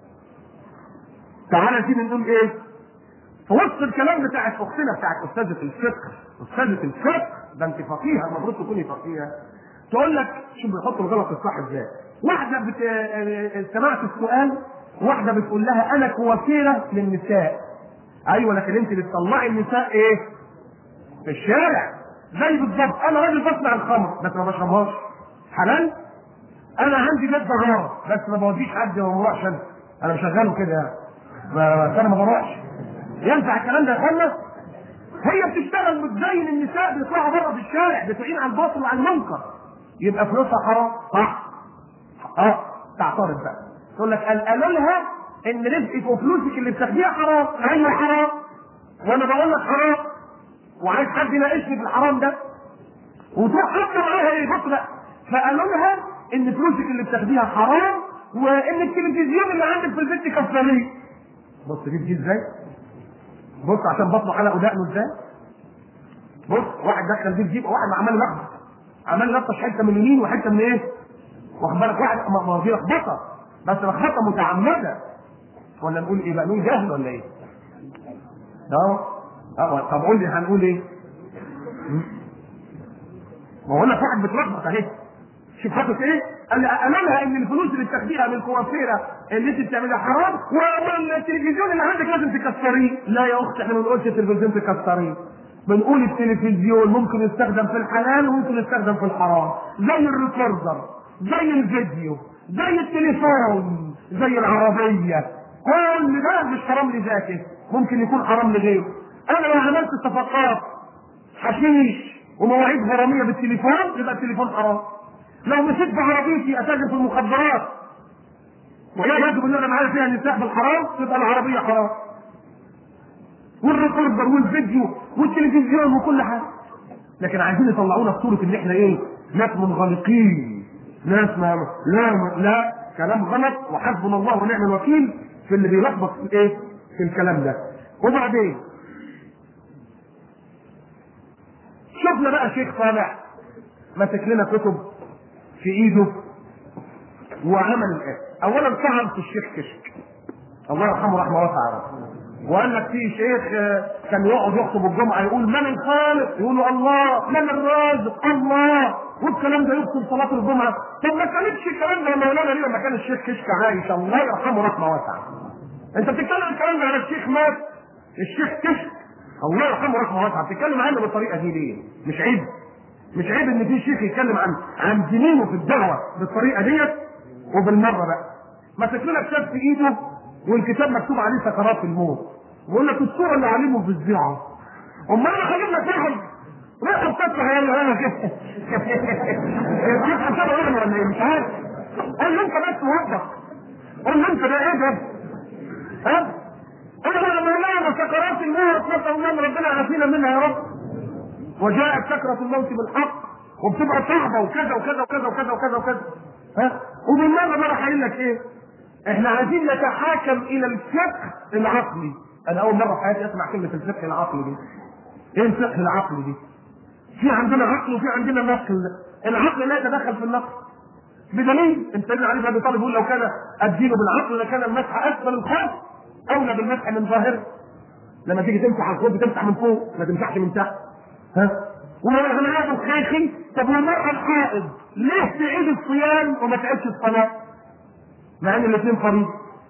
تعالى يا سيدي نقول ايه؟ في وسط الكلام بتاعت اختنا بتاعت استاذه الفقه استاذه الفقه ده انت فقيهه المفروض تكوني فقيهه تقول لك شوف بيحطوا الغلط الصح ازاي واحده بت... آه، سمعت السؤال واحده بتقول لها انا كوافيره للنساء ايوه لكن انت بتطلعي النساء ايه في الشارع زي بالظبط انا راجل بصنع الخمر بس ما بشربهاش حلال انا عندي بيت جرار بس ما بوديش حد وما بروحش انا انا مشغله كده يعني بس انا ما بروحش ينفع الكلام ده يا اخوانا هي بتشتغل بتزين النساء بيطلعوا بره في الشارع بتعين على الباطل وعلى المنكر يبقى فلوسها حرام صح اه تعترض بقى تقول لك قال قالوا لها ان رزقك وفلوسك اللي بتاخديها حرام ايوه حرام وانا بقول لك حرام وعايز حد يناقشني في الحرام ده وتروح حتى معاها ايه بص بقى فقالوا لها ان فلوسك اللي بتاخديها حرام وان التلفزيون اللي عندك في البيت كفاريه بص دي دي ازاي بص عشان بطنه حلقه ودقنه ازاي بص واحد دخل دي جيب واحد عمال يلخبط عمال يلطش حته من اليمين وحته من ايه واخد بالك واحد ما ما هو دي لخبطه بس لخبطه متعمده ولا نقول ايه بقى نقول جهل ولا ايه؟ اه اه طب قول لي هنقول ايه؟ م? ما هو لك واحد بتلخبط اهي شوف حاطط ايه؟ قال لي امامها ان الفلوس اللي بتاخديها من الكوافيره اللي انت بتعملها حرام والتلفزيون اللي عندك لازم تكسريه لا يا اختي احنا ما بنقولش التلفزيون تكسريه بنقول التلفزيون ممكن يستخدم في الحلال وممكن يستخدم في الحرام زي الريكوردر زي الفيديو زي التليفون زي العربيه كل ده مش حرام لذاته ممكن يكون حرام لغيره انا لو عملت صفقات حشيش ومواعيد غراميه بالتليفون يبقى التليفون حرام لو مشيت بعربيتي اتاجر في المخدرات ولا يجب ان انا معايا فيها نساء بالحرام تبقى العربيه حرام والريكوردر والفيديو والتلفزيون وكل حاجه لكن عايزين يطلعونا في صوره ان احنا ايه ناس منغلقين ناس ما لا لا كلام غلط وحسبنا الله ونعم الوكيل في اللي بيلخبط في ايه في الكلام ده وبعدين شفنا بقى شيخ طالع ماسك لنا كتب في ايده وعمل الايه اولا طعن في الشيخ كشك الله يرحمه رحمه واسعه وقال لك في شيخ آه، كان يقعد يخطب الجمعه يقول من الخالق؟ يقول له الله، من الرازق؟ الله، والكلام ده يخطب صلاه الجمعه، طب ما كانتش الكلام ده يا مولانا ليه لما كان الشيخ كشك عايش الله يرحمه رحمه واسعه. انت بتتكلم الكلام ده على الشيخ مات الشيخ كشك الله يرحمه رحمه واسعه بتتكلم عنه بالطريقه دي ليه؟ مش عيب مش عيب ان في شيخ يتكلم عن عن دينه في الدعوه بالطريقه ديت وبالمره بقى ماسك لنا كتاب في ايده والكتاب مكتوب عليه سكرات الموت بيقول لك الصوره اللي عليه فظيعه امال انا هجيب لك واحد روح بتفتح يلا انا كده الشيخ حساب يعني ولا ايه مش عارف قول له انت بس موظف قول له انت ده ايه ده؟ ها؟ قول له مولانا سكرات الموت نسال الله ان ربنا يعافينا منها يا رب وجاءت سكرة الموت بالحق وبتبقى صعبة وكذا وكذا وكذا وكذا وكذا وكذا ها وبالمرة بقى قايل لك ايه؟ احنا عايزين نتحاكم الى الفقه العقلي انا اول مرة في حياتي اسمع كلمة الفقه العقلي دي ايه الفقه العقلي دي؟ في عندنا عقل وفي عندنا نقل العقل لا يتدخل في النقل بدليل انت سيدنا علي بن ابي طالب يقول لو كان الدين بالعقل لكان المسح اسفل الخف اولى بالمسح من ظاهره لما تيجي تمسح على الخوف بتمسح من فوق ما تمسحش من تحت ها ولو انا عارف الخيخي طب والمرأة الحائض ليه تعيد الصيام وما تعيدش الصلاة؟ مع ان الاثنين فريض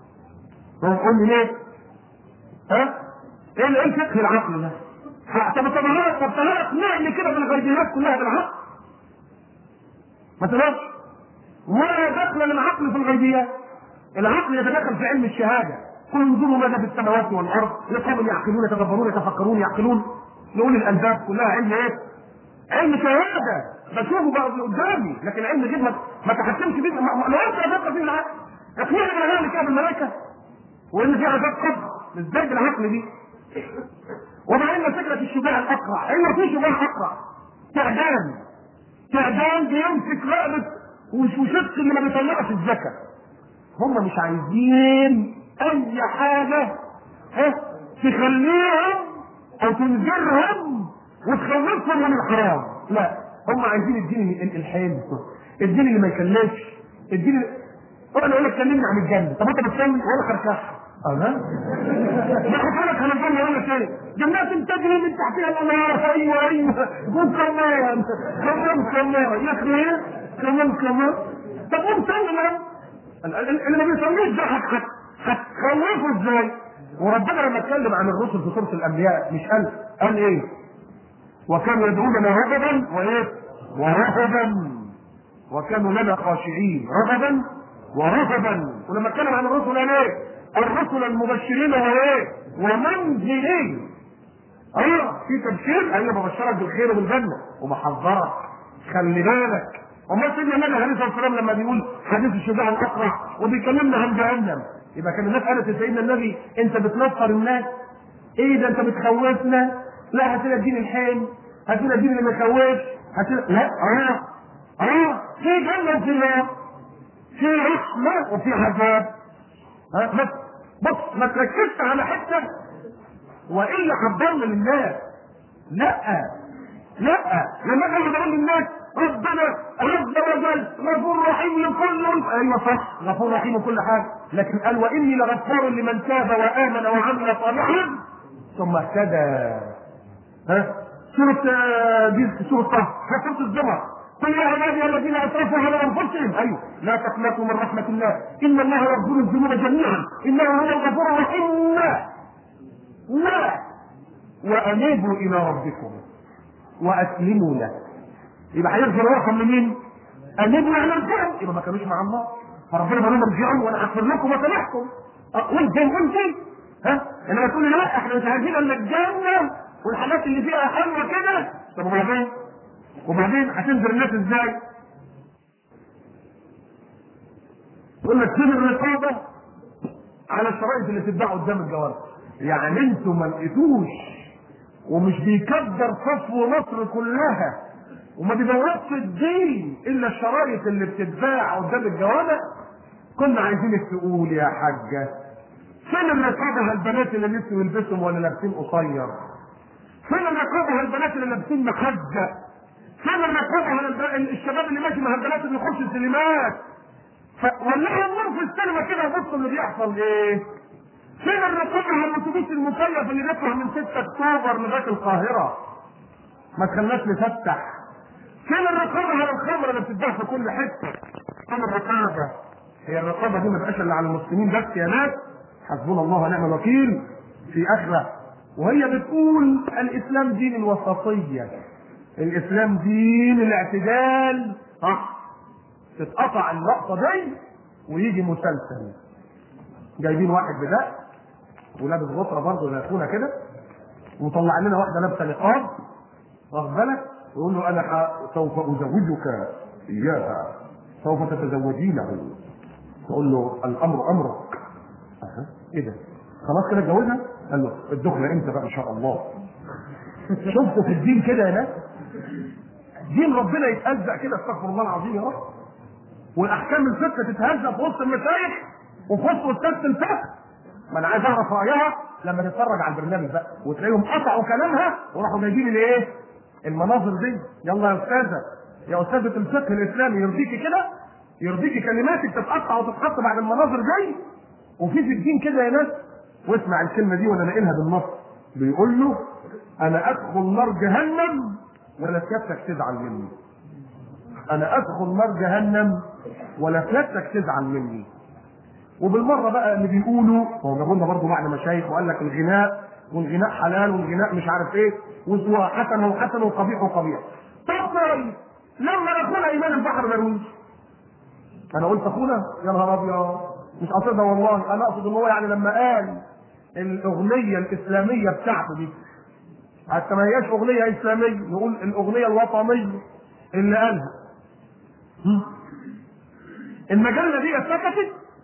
قول لي ليه؟ ها؟ ايه ايه الفقه العقل ده؟ ها، طب طب طب طب تعالى اقنعني كده بالغيبيات كلها بالعقل ما تقدرش ولا دخل للعقل في الغيبيات العقل يتدخل في علم الشهاده قل انظروا ماذا في السماوات والارض لقوم يعقلون يتدبرون يتفكرون يعقلون نقول الالباب كلها علم ايه؟ علم شهاده بشوفه بقى قدامي لكن علم غير ما ما تحكمش بيه ما ما- ما ينفع افكر فيه العقل احنا اللي هنعمل كده بالملائكه وان في عذاب قبر ازاي بالعقل دي وبعدين فكره الشجاع الاقرع ايوه في شجاع اقرع تعبان تعبان بيمسك رقبه وش- وشق اللي ما بيطلعش الزكاه هم مش عايزين اي حاجه ها تخليهم او تنذرهم وتخوفهم من الحرام لا هم عايزين الدين ال- الحلو الدين اللي ما يكلفش الدين اللي... انا اقول لك كلمني عن الجنه طب انت بتكلم وانا خركشها انا ما لك عن الجنه ولا شيء جنات تجري من تحتها الانهار ايوه ايوه قول كمان كمان كمان يا اخي ايه كمان كمان طب قوم صلي معاهم ال- ال- اللي ما بيصليش ده هت- هت- هتخوفه ازاي؟ وربنا لما اتكلم عن الرسل في سوره الانبياء مش قال قال ايه؟ وكانوا يدعوننا رغبا وايه؟ ورهبا وكانوا لنا خاشعين رغبا ورهبا ولما اتكلم عن الرسل قال ايه؟ الرسل المبشرين وايه؟ ومنزلين ايوه في تبشير ايوه ببشرك بالخير وبالجنه وبحذرك خلي بالك امال سيدنا النبي عليه الصلاه والسلام لما بيقول حديث الشجاع الاقرع وبيكلمنا عن جهنم يبقى كان الناس قالت لسيدنا النبي انت بتنصر الناس ايه ده انت بتخوفنا لا هات لنا الدين الحلو هات لنا الدين اللي ما يخوفش هات لنا لا اه اه في جنه وفي نار في رحمه وفي عذاب ها بس بص ما تركزش على حته والا هتضل للناس لا لا لما اجي بقول للناس ربنا عز وجل غفور رحيم لكل ايوه صح غفور رحيم وكل حاجه لكن قال واني لغفار لمن تاب وامن وعمل صالحا ثم اهتدى ها سورة آه، دي سورة طه سورة الزمر قل يا عبادي الذين اسرفوا على انفسهم ايوه لا تقنطوا من رحمة الله ان الله يغفر الذنوب جميعا انه هو الغفور الرحيم لا وانيبوا الى ربكم واسلموا له يبقى هيغفر رقم لمين؟ انيبوا الى ربكم يبقى ما كانوش مع الله فربنا بيقول لهم ارجعوا وانا اغفر لكم وسامحكم أه، وانت وانت ها انما تقول لي لا احنا مش عايزين الا الجنه والحاجات اللي فيها حلوه كده طب وبعدين؟ وبعدين هتنزل الناس ازاي؟ يقول لك سيب الرقابه على الشرائط اللي تتباع قدام الجوارح يعني انتوا ما لقيتوش ومش بيكبر صفو مصر كلها وما بيدورش الدين الا الشرايط اللي بتتباع قدام الجوامع كنا عايزينك تقول يا حاجه فين الرقابه البنات اللي نسوا يلبسوا ولا لابسين قصير فين الرقابه البنات اللي لابسين مخده فين الرقابه الب- الشباب اللي ماشي مع البنات اللي يخش السينمات ف... والله النور في السينما كده بصوا اللي بيحصل ايه فين الرقابه على الاتوبيس المكيف اللي بيطلع من 6 اكتوبر لغايه القاهره ما تخلناش نفتح فين الرقابه على الخمر اللي بتتباع في كل حته فين الرقابه هي الرقابه دي ما تبقاش الا على المسلمين بس يا ناس حسبنا الله ونعم الوكيل في اخره وهي بتقول الاسلام دين الوسطيه الاسلام دين الاعتدال صح تتقطع اللقطه دي ويجي مسلسل جايبين واحد بده ولابس غطره برضه زي اخونا كده ومطلع لنا واحده لابسه نقاب واخد بالك ويقول له انا ح- سوف ازوجك اياها سوف تتزوجينه تقول له الامر امرك أها. ايه ده خلاص كده اتجوزها قال له الدخله امتى بقى ان شاء الله شفتوا في الدين كده يا ناس دين ربنا يتهزأ كده استغفر الله العظيم يا رب والاحكام الفقه تتهزأ في وسط المشايخ وفي وسط استاذ الفقه ما انا عايز اعرف رايها لما تتفرج على البرنامج بقى وتلاقيهم قطعوا كلامها وراحوا جايبين الايه؟ المناظر دي يلا يا استاذه يا استاذه الفقه الاسلامي يرضيكي كده؟ يرضيكي كلماتك تتقطع وتتحط بعد المناظر دي؟ وفي في الدين كده يا ناس واسمع الكلمه دي وانا ناقلها بالنص بيقول له انا ادخل نار جهنم ولا سيادتك تزعل مني انا ادخل نار جهنم ولا سيادتك تزعل مني وبالمره بقى اللي بيقولوا هو جابوا لنا برضه بعد مشايخ وقال لك الغناء والغناء حلال والغناء مش عارف ايه وحسن وحسن وقبيح وقبيح طب كويس لما اخونا ايمان البحر مروي انا قلت اخونا يا نهار ابيض مش قصدها والله انا اقصد ان هو يعني لما قال الاغنيه الاسلاميه بتاعته دي حتى ما هياش اغنيه اسلاميه نقول الاغنيه الوطنيه اللي قالها هم؟ المجله دي سكتت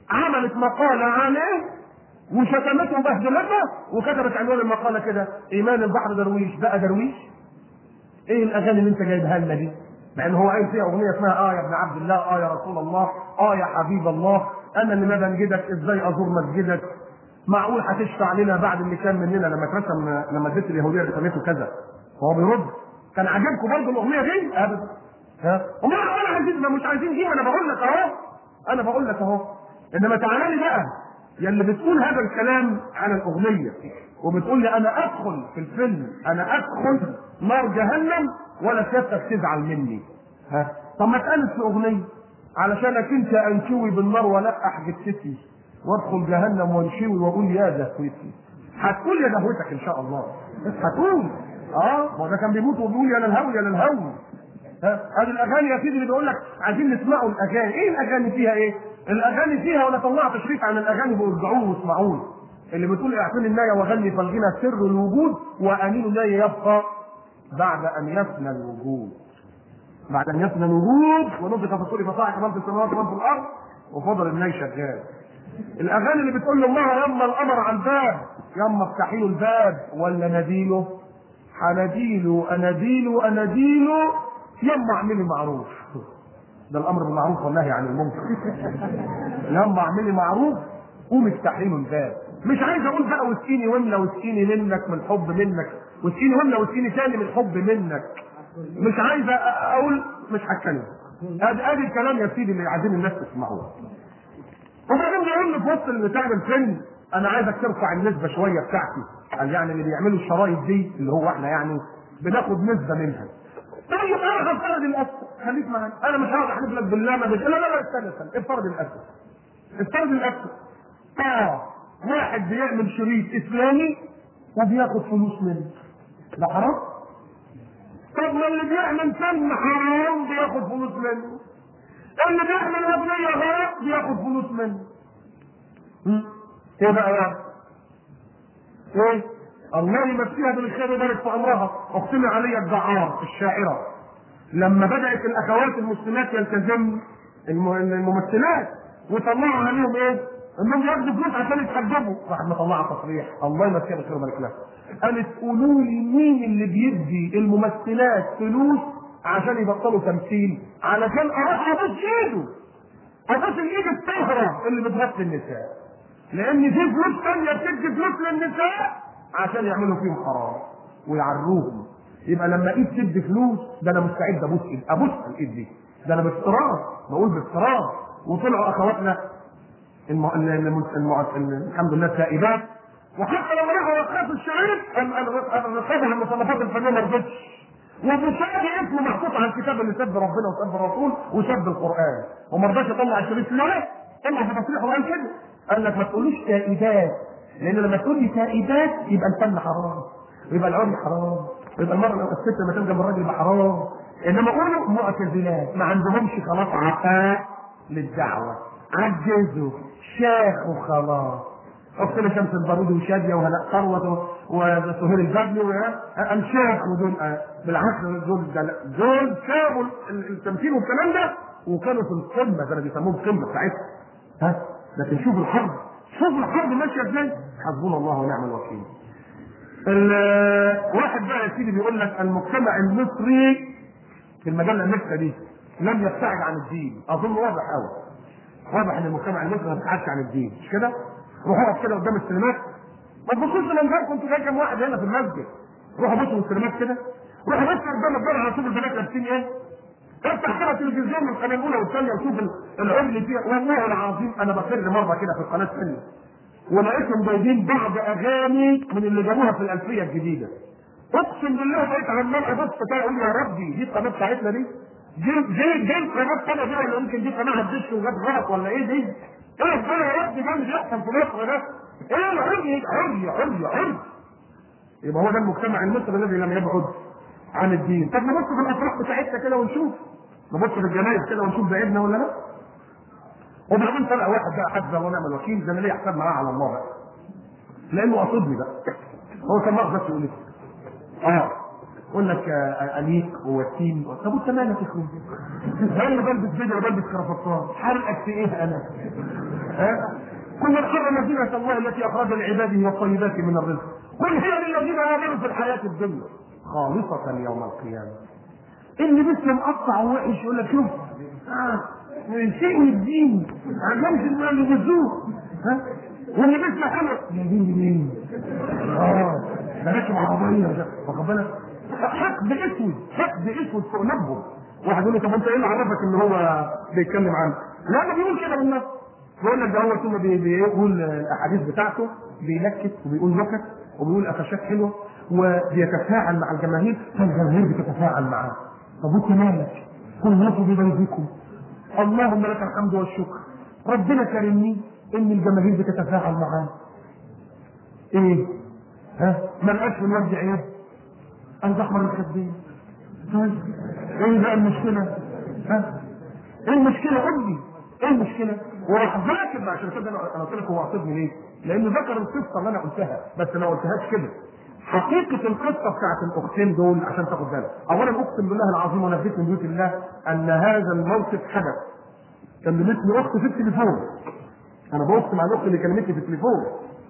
عملت مقاله عليه وشتمته وبهدلته وكتبت عنوان المقاله كده ايمان البحر درويش بقى درويش ايه الاغاني اللي انت جايبها لنا دي؟ مع ان هو قايل فيها اغنيه اسمها اه يا ابن عبد الله اه يا رسول الله اه يا حبيب الله انا اللي ما بنجدك ازاي ازور مسجدك معقول هتشفع لنا بعد اللي كان مننا لما اترسم لما البنت اليهوديه رسمته كذا هو بيرد كان عاجبكم برضه الاغنيه دي؟ ابدا ها امال انا عايزين ما مش عايزين دي ما انا بقول لك اهو انا بقول لك اهو انما تعالى لي بقى يا اللي بتقول هذا الكلام على الاغنيه وبتقول لي انا ادخل في الفيلم انا ادخل نار جهنم ولا سيادتك تزعل مني ها طب ما اتقالت في اغنيه علشانك انت انشوي بالنار ولقح جثتي وادخل جهنم وانشوي واقول يا دهوتي هتقول يا دهوتك ان شاء الله هتقول اه ما هو ده كان بيموت وبيقول يا للهوي يا للهوي ها هذه الاغاني يا سيدي اللي بيقول لك عايزين نسمعوا الاغاني ايه الاغاني فيها ايه الاغاني فيها وانا طلعت تشريف عن الاغاني بيرجعوه واسمعوه اللي بتقول اعطني النايه وغني فالغنى سر الوجود وانين النايه يبقى بعد ان يفنى الوجود بعد ان يفنى الوجود ونفخ في الصور فصاعق من في السماوات ومن في الارض وفضل الناي شغال الاغاني اللي بتقول لامها يما القمر على الباب يما افتحي له الباب ولا نديله هنديله اناديله اناديله يما اعملي معروف ده الامر بالمعروف والنهي عن المنكر يما اعملي معروف قومي افتحي له الباب مش عايز اقول بقى واسقيني واملى واسقيني منك من حب منك واسقيني واملى واسقيني تاني من حب منك مش عايز اقول مش هتكلم ادي ادي الكلام يا سيدي اللي عايزين الناس تسمعوه وبعدين بيقول لي في وسط اللي تعمل فيلم انا عايزك ترفع النسبه شويه بتاعتي قال يعني اللي بيعملوا الشرايط دي اللي هو احنا يعني بناخد نسبه منها طيب انا هفترض الاسد خليك معايا انا مش هقعد احلف لك بالله ما بش... لا لا لا استنى استنى افترض الاسد افترض الاسد اه واحد بيعمل شريط اسلامي وبياخد فلوس منه ده حرام طب ما اللي بيعمل فن حرام بياخد فلوس منه اللي بيعمل اغنيه غلط بياخد فلوس منه هم؟ ايه بقى يعني؟ ايه؟ الله يمسيها بالخير ويبارك في امرها اختنا علي الدعار الشاعره لما بدات الاخوات المسلمات يلتزمن الم- الممثلات وطلعوا عليهم ايه؟ انهم ياخدوا فلوس عشان يتحجبوا راح مطلعها تصريح الله يمسيها بالخير ويبارك لها قالت قولوا لي مين اللي بيدي الممثلات فلوس عشان يبطلوا تمثيل علشان اروح ابوس ايده ابوس الايد الطاهره اللي بتغطي النساء لان في فلوس ثانيه بتدي فلوس للنساء عشان يعملوا فيهم حرام ويعروهم يبقى لما ايد تدي فلوس ده انا مستعد ابوس ايد ابوسها الايد دي ده انا بافتراض بقول بافتراض وطلعوا اخواتنا الم... الم... الم... الم... الم... الحمد لله تائبات وحتى لما راحوا رقصوا الشعير الرقابه المصنفات الفنيه ما رضتش ومشاهد اسمه محطوط على الكتاب اللي سب ربنا وسب الرسول وسب القران وما رضاش يطلع الشريط لا طلع في تصريح وقال كده قال لك ما تقولوش تائبات لان لما تقول لي تائبات يبقى الفن حرام ويبقى العري حرام ويبقى المرأة الست لما تنجم الراجل يبقى حرام انما قولوا معتزلات ما عندهمش خلاص عفاء للدعوه عجزوا شاخوا خلاص اختنا شمس البارود وشاديه وهلاء ثروت وسهير البدلي وانشاخ ودول بالعكس دول دول سابوا التمثيل والكلام ده وكانوا في القمه زي ما بيسموهم القمه بتاعتهم ها لكن شوف الحرب شوف الحرب ماشيه ازاي حسبنا الله ونعم الوكيل واحد بقى يا سيدي بيقول لك المجتمع المصري في المجله النكته دي لم يبتعد عن الدين اظن واضح قوي واضح ان المجتمع المصري ما بيبتعدش عن الدين مش كده؟ روحوا اقف كده قدام السينمات ما تبصوش لمنظركم انتوا جاي كام واحد هنا في المسجد روحوا بصوا السينمات كده روحوا بصوا قدام الدار على شوف البنات لابسين ايه افتح كده التلفزيون من القناه الاولى والثانيه وشوف العمر اللي فيها والله العظيم انا بفر مره كده في القناه الثانيه ولقيتهم جايبين بعض اغاني من اللي جابوها في الالفيه الجديده اقسم بالله بقيت عمال ابص كده اقول يا ربي دي القناه بتاعتنا دي دي دي دي القناه الثانيه دي ولا يمكن دي قناه هتدش وجت غلط ولا ايه دي؟ ايه ربنا يا رب ده اللي بيحصل في مصر ده؟ ايه العري عري عري عري يبقى هو ده المجتمع المصري الذي لم يبعد عن الدين طب نبص في الافراح بتاعتنا كده ونشوف نبص في الجنائز كده ونشوف بعيدنا ولا لا وبعدين طلع واحد بقى حد الله ونعم الوكيل ده انا ليه حساب معاه على الله بقى لانه قصدني بقى هو كان بس يقول لي اه يقول لك انيق ووسيم طب انت مالك يا اخويا؟ انا بلبس بدله بلبس كرافتات حرقك في ايه انا؟ ها كل من حرم زينة الله التي أخرج لعباده والطيبات من الرزق قل هي للذين آمنوا في الحياة الدنيا خالصة يوم القيامة اللي بس مقطع ووحش يقول لك شوف آه شيء من الدين عجبت المال اللي بيزوه ها واللي بيسمع حلو يا دين مين؟ اه ده راكب عربيه ده واخد بالك حقد اسود حقد اسود فوق نبهم واحد يقول له طب انت ايه اللي عرفك ان هو بيتكلم عنه؟ لا ما بيقول كده بالنص بيقول لك ده هو ثم بي- بيقول الاحاديث بتاعته بينكت وبيقول نكت وبيقول قفشات حلوه وبيتفاعل مع الجماهير فالجماهير بتتفاعل معاه طب وانت مالك؟ كل الناس بيبارككم اللهم لك الحمد والشكر ربنا كرمني ان الجماهير بتتفاعل معاه ايه ها ما لقاش في الوجه عيب قال احمر الخدين طيب ايه بقى المشكله ها ايه المشكله قول لي ايه المشكله وراح ذاكر بقى عشان كده انا أنا قلت لك هو عصبني ليه لان ذكر القصه اللي انا قلتها بس ما قلتهاش كده حقيقة القصة بتاعت الأختين دول عشان تاخد بالك، أولا أقسم بالله العظيم وأنا من بيوت الله أن هذا الموقف حدث. كلمتني أخت في التليفون. أنا بقسم على الأخت اللي كلمتني في التليفون.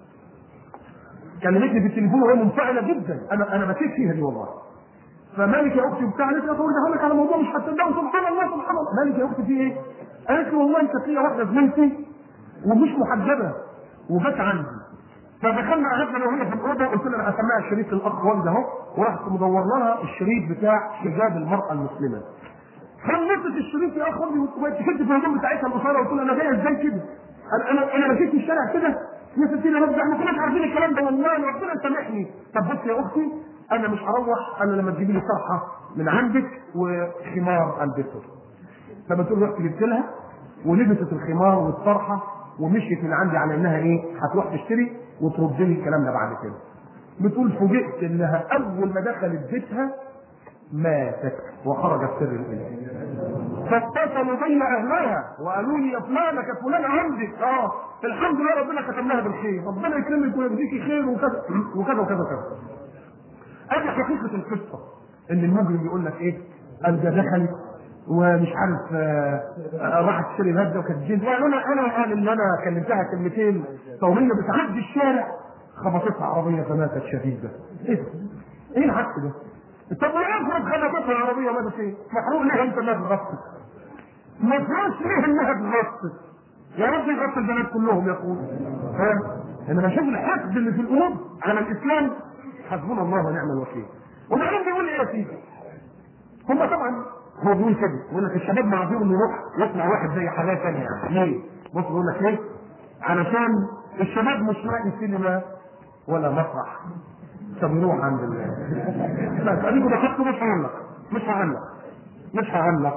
كلمتني في التليفون وهي منفعلة جدا، أنا أنا بكيت فيها دي والله. فمالك يا اختي وبتاع قالت لي اقول ده لك على موضوع مش هتصدقه سبحان الله سبحان الله مالك يا اختي في ايه؟ قالت لي والله انت فيها واحده زميلتي ومش محجبه وجت عندي فدخلنا قعدنا انا وهي في الاوضه قلت لها انا هسمعها الشريط للاخ والد اهو ورحت مدور لها الشريط بتاع حجاب المراه المسلمه خلصت الشريط يا اخ والدي وبقت تشد في الهدوم بتاعتها القصيره قلت لها انا جايه ازاي كده؟ انا انا انا مشيت في الشارع كده يا ستي انا احنا ما كناش عارفين الكلام ده والله ربنا سامحني طب بصي يا اختي انا مش هروح الا لما تجيبي لي طرحه من عندك وخمار البسه لما تقول رحت جبت لها ولبست الخمار والطرحه ومشيت من عندي على انها ايه هتروح تشتري وترد لي الكلام ده بعد كده بتقول فوجئت انها اول ما دخلت بيتها ماتت وخرج السر الالهي فاتصلوا بين اهلها وقالوا لي يا فلانه كانت فلانه عندك اه الحمد لله ربنا كتب لها بالخير ربنا يكرمك ويجزيكي خير وكذا وكذا وكذا وكذا ادي حقيقه القصه ان المجرم يقول لك ايه قال ده دخل ومش عارف آه، آه، راحت تشتري ماده وكانت جد يعني انا انا قال ان انا كلمتها كلمتين طويله بتعدي الشارع خبطتها عربيه فماتت شديده ايه ده؟ ايه العكس ده؟ طب افرض خبطتها العربيه ماتت ايه؟ محروق ليه انت انها تغطس؟ ما فيهاش ليه انها تغطس؟ يا رب يغطي البنات كلهم يا اخوي ها؟ انما شوف الحقد اللي في القلوب على الاسلام حسبنا الله ونعم الوكيل وبعدين بيقول لي يا سيدي هم طبعا هو بيقول كده بيقول لك الشباب معذور انه يروح يسمع واحد زي حاجات ثانيه يعني ليه؟ بص بيقول لك ليه؟ علشان الشباب مش لاقي سينما ولا مسرح طب يروح عند الله بس اديكوا دخلتوا مش هعلق مش هعلق مش هعلق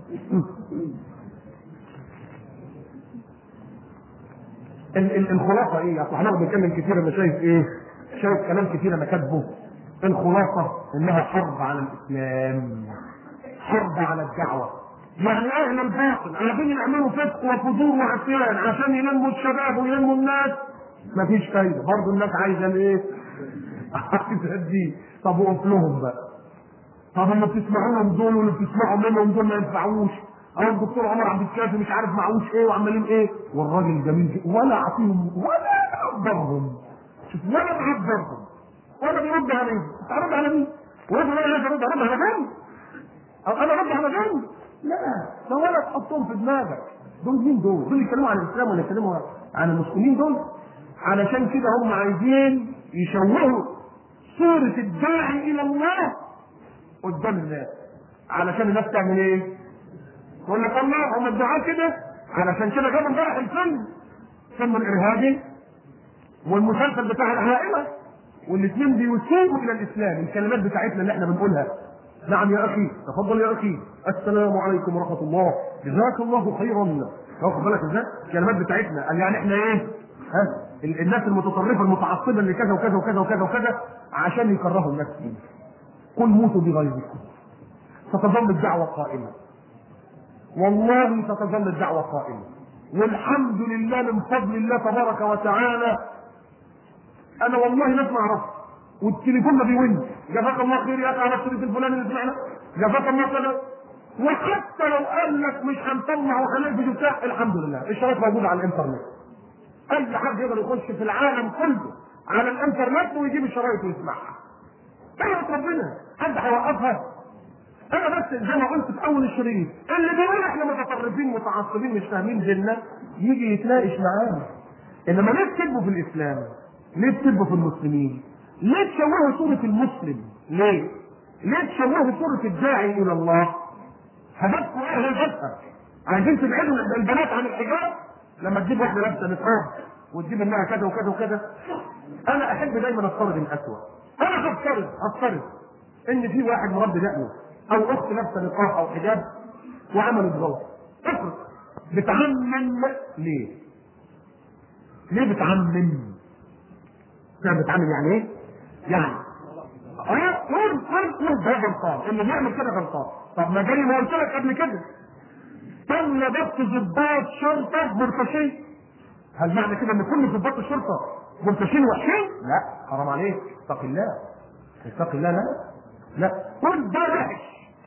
ال- ال- الخلاصه ايه؟ اصل احنا بنتكلم كتير انا شايف ايه؟ شايف كلام كتير انا كاتبه الخلاصه انها حرب على الاسلام حرب على الدعوه يعني اهل الباطل عايزين يعملوا فسق وفجور وعصيان عشان يلموا الشباب ويلموا الناس مفيش فايده برضه الناس عايزه الايه؟ عايزه الدين طب وقف لهم بقى طب اللي بتسمعوهم دول واللي بتسمعوا منهم دول ما ينفعوش او الدكتور عمر عبد الكافي مش عارف معهوش ايه وعمالين ايه والراجل جميل جدا ولا عطيهم ولا عبرهم شوف ولا عبرهم ولا بيرد عليهم انت رد على مين؟ ويقول انا لازم ارد ارد على مين؟ او انا ارد على مين؟ لا ده ولا تحطهم في دماغك دول مين دول؟ دول يتكلموا عن الاسلام ولا يتكلموا عن المسلمين دول؟ علشان كده هم عايزين يشوهوا صورة الداعي إلى الله قدام الناس علشان الناس تعمل ايه؟ تقول لك الله هم الدعاء كده علشان كده جابوا امبارح الفيلم فيلم الارهابي والمسلسل بتاع العائله والاثنين بيسيئوا الى الاسلام الكلمات بتاعتنا اللي احنا بنقولها نعم يا اخي تفضل يا اخي السلام عليكم ورحمه الله جزاك الله خيرا واخد بالك ازاي؟ الكلمات بتاعتنا قال يعني احنا ايه؟ ها ال- الناس المتطرفه المتعصبه اللي كذا وكذا وكذا وكذا وكذا عشان يكرهوا الناس فيه قل موتوا بغيظكم ستظل الدعوة قائمة والله ستظل الدعوة قائمة والحمد لله من فضل الله تبارك وتعالى أنا والله ناس ما أعرفها والتليفون ما بيونش جزاك الله خير يا أخي على الشريط الفلاني اللي سمعنا جزاك الله خير وحتى لو قال لك مش هنطلع وهنقفش وبتاع الحمد لله الشريط موجود على الانترنت اي حد يقدر يخش في العالم كله على الانترنت ويجيب الشرايط ويسمعها كلمة ربنا حد هيوقفها انا بس زي ما قلت في اول الشريط اللي بيقول احنا متطرفين متعصبين مش فاهمين ديننا يجي يتناقش معانا انما ليه تسبوا في الاسلام؟ ليه تسبوا في المسلمين؟ ليه تشوهوا صورة المسلم؟ ليه؟ ليه تشوهوا صورة الداعي الى الله؟ هدفكم ايه هدفها؟ عايزين تبعدوا البنات عن الحجاب؟ لما تجيب واحدة لابسة نقاب وتجيب انها كذا وكذا وكذا انا احب دايما افترض الاسوأ انا هفترض افترض ان في واحد مربي دقنه او اخت لابسه نقاب او حجاب وعملت غلط افرض بتعمم ليه؟ ليه بتعمم؟ فاهم بتعمم يعني ايه؟ يعني اه قول قول قول ده غلطان اللي بيعمل كده غلطان طب ما جاي ما قلت لك قبل كده تم ضبط ضباط شرطه مرتشين هل معنى كده ان كل ضباط الشرطه مرتشين وحشين؟ لا حرام عليك اتق الله اتق الله لا لا قل ده وحش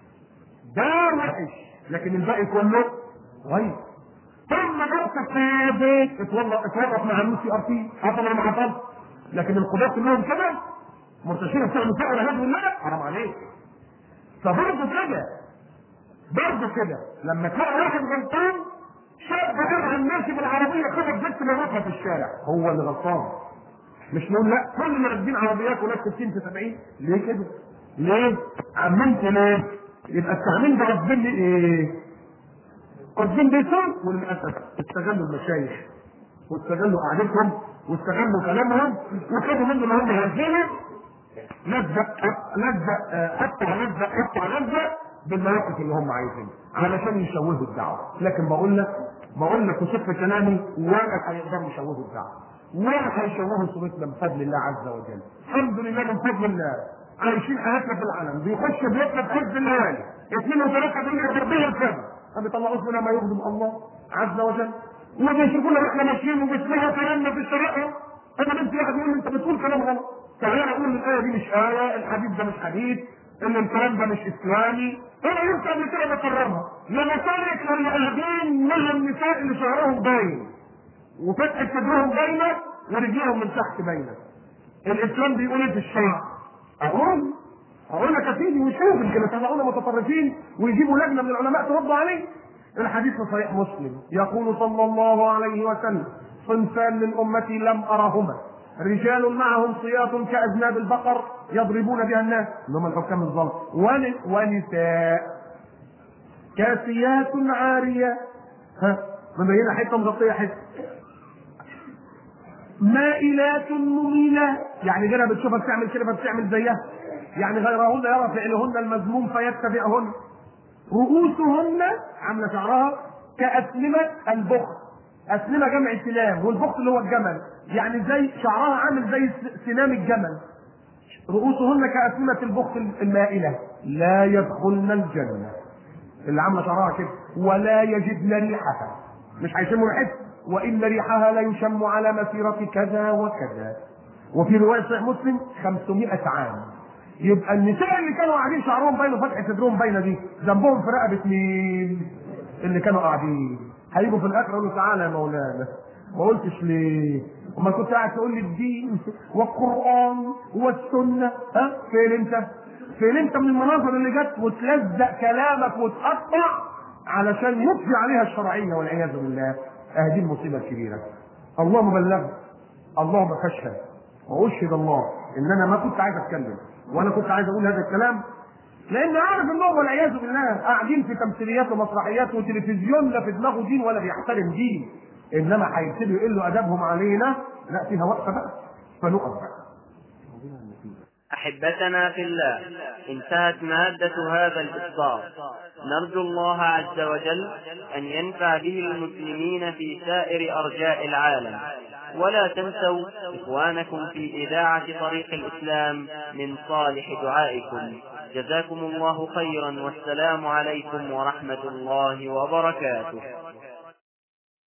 ده وحش لكن الباقي كله غير ثم ضبط القيادات اتورط اتورط مع اليو سي ار تي حصل ولا ما حصل لكن القضاة كلهم كده مرتشين بتعمل فقر هذا الله حرام عليك فبرضه كده برضه كده لما تلاقي واحد غلطان شاب جرع ماشي بالعربيه خبط بنت مراتها في الشارع هو اللي غلطان مش نقول لا كل اللي راكبين عربيات وناس 60 في 70 ليه كده؟ ليه؟ عممت ليه؟ يبقى التعميم ده قصدين لي ايه؟ قصدين بيسون وللاسف استغلوا المشايخ واستغلوا قعدتهم واستغلوا كلامهم وخدوا منه اللي هم عايزينه لزق لزق حتى لزق حتى لزق بالمواقف اللي هم عايزينها علشان يشوهوا الدعوه لكن بقول لك بقول لك وصف كلامي ولا هيقدروا يشوهوا الدعوه ولا هيشوهوا صورتنا بفضل الله عز وجل الحمد لله من فضل الله عايشين حياتنا في العالم بيخش بيتنا في حزب الليالي اثنين وثلاثه دنيا تربيه الكذب ما بيطلعوش منها ما يغضب الله عز وجل وبيشوفونا واحنا ماشيين وبيسمعوا كلامنا في الشرائع انا بنت واحد يقول لي انت بتقول كلام غلط تعالى اقول الايه دي مش ايه الحديث ده مش حديث ان الكلام ده مش اسلامي انا يمكن قبل كده بكررها لمسالك اللي قاعدين مع النساء اللي شعرهم باين وفتحة صدرهم باينه ورجلهم من تحت باينه الاسلام بيقول ايه في الشرع؟ اقول اقول لك يا سيدي وشوف يمكن يطلعونا متطرفين ويجيبوا لجنه من العلماء ترد عليه الحديث في صحيح مسلم يقول صلى الله عليه وسلم صنفان من امتي لم ارهما رجال معهم صياط كأذناب البقر يضربون بها الناس اللي هم الحكام الظلم ون... ونساء كاسيات عارية ها مبينة حتة مغطية حتة مائلات مميلات يعني غيرها بتشوفها بتعمل كده فبتعمل زيها يعني غيرهن يرى فعلهن المذموم فيتبعهن رؤوسهن عامله شعرها كأسلمة البخت أسلمة جمع سلام والبخت اللي هو الجمل يعني زي شعرها عامل زي سنام الجمل رؤوسهن كأسلمة البخت المائلة لا يدخلن الجنة اللي عامله شعرها كده ولا يجدن ريحها مش هيشموا ريحتها وإن ريحها لا يشم على مسيرة كذا وكذا وفي رواية صحيح مسلم 500 عام يبقى النساء اللي كانوا قاعدين شعرهم باين وفتحة صدرهم باينة دي ذنبهم في رقبة مين؟ اللي كانوا قاعدين هيجوا في الاخر يقولوا تعالى يا مولانا ما قلتش ليه؟ وما كنت قاعد تقول لي الدين والقران والسنه ها فين انت؟ فين انت من المناظر اللي جت وتلزق كلامك وتقطع علشان يطفي عليها الشرعيه والعياذ بالله هذه المصيبه الكبيره اللهم بلغ اللهم فاشهد واشهد الله ان انا ما كنت عايز اتكلم وانا كنت عايز اقول هذا الكلام لان عارف انهم والعياذ بالله قاعدين في تمثيليات ومسرحيات وتلفزيون لا في دماغه دين ولا بيحترم دين انما هيبتدوا يقلوا ادبهم علينا لا فيها وقفه بقى فنقف بقى أحبتنا في الله انتهت مادة هذا الإصدار نرجو الله عز وجل أن ينفع به المسلمين في سائر أرجاء العالم ولا تنسوا إخوانكم في إذاعة طريق الإسلام من صالح دعائكم جزاكم الله خيرا والسلام عليكم ورحمة الله وبركاته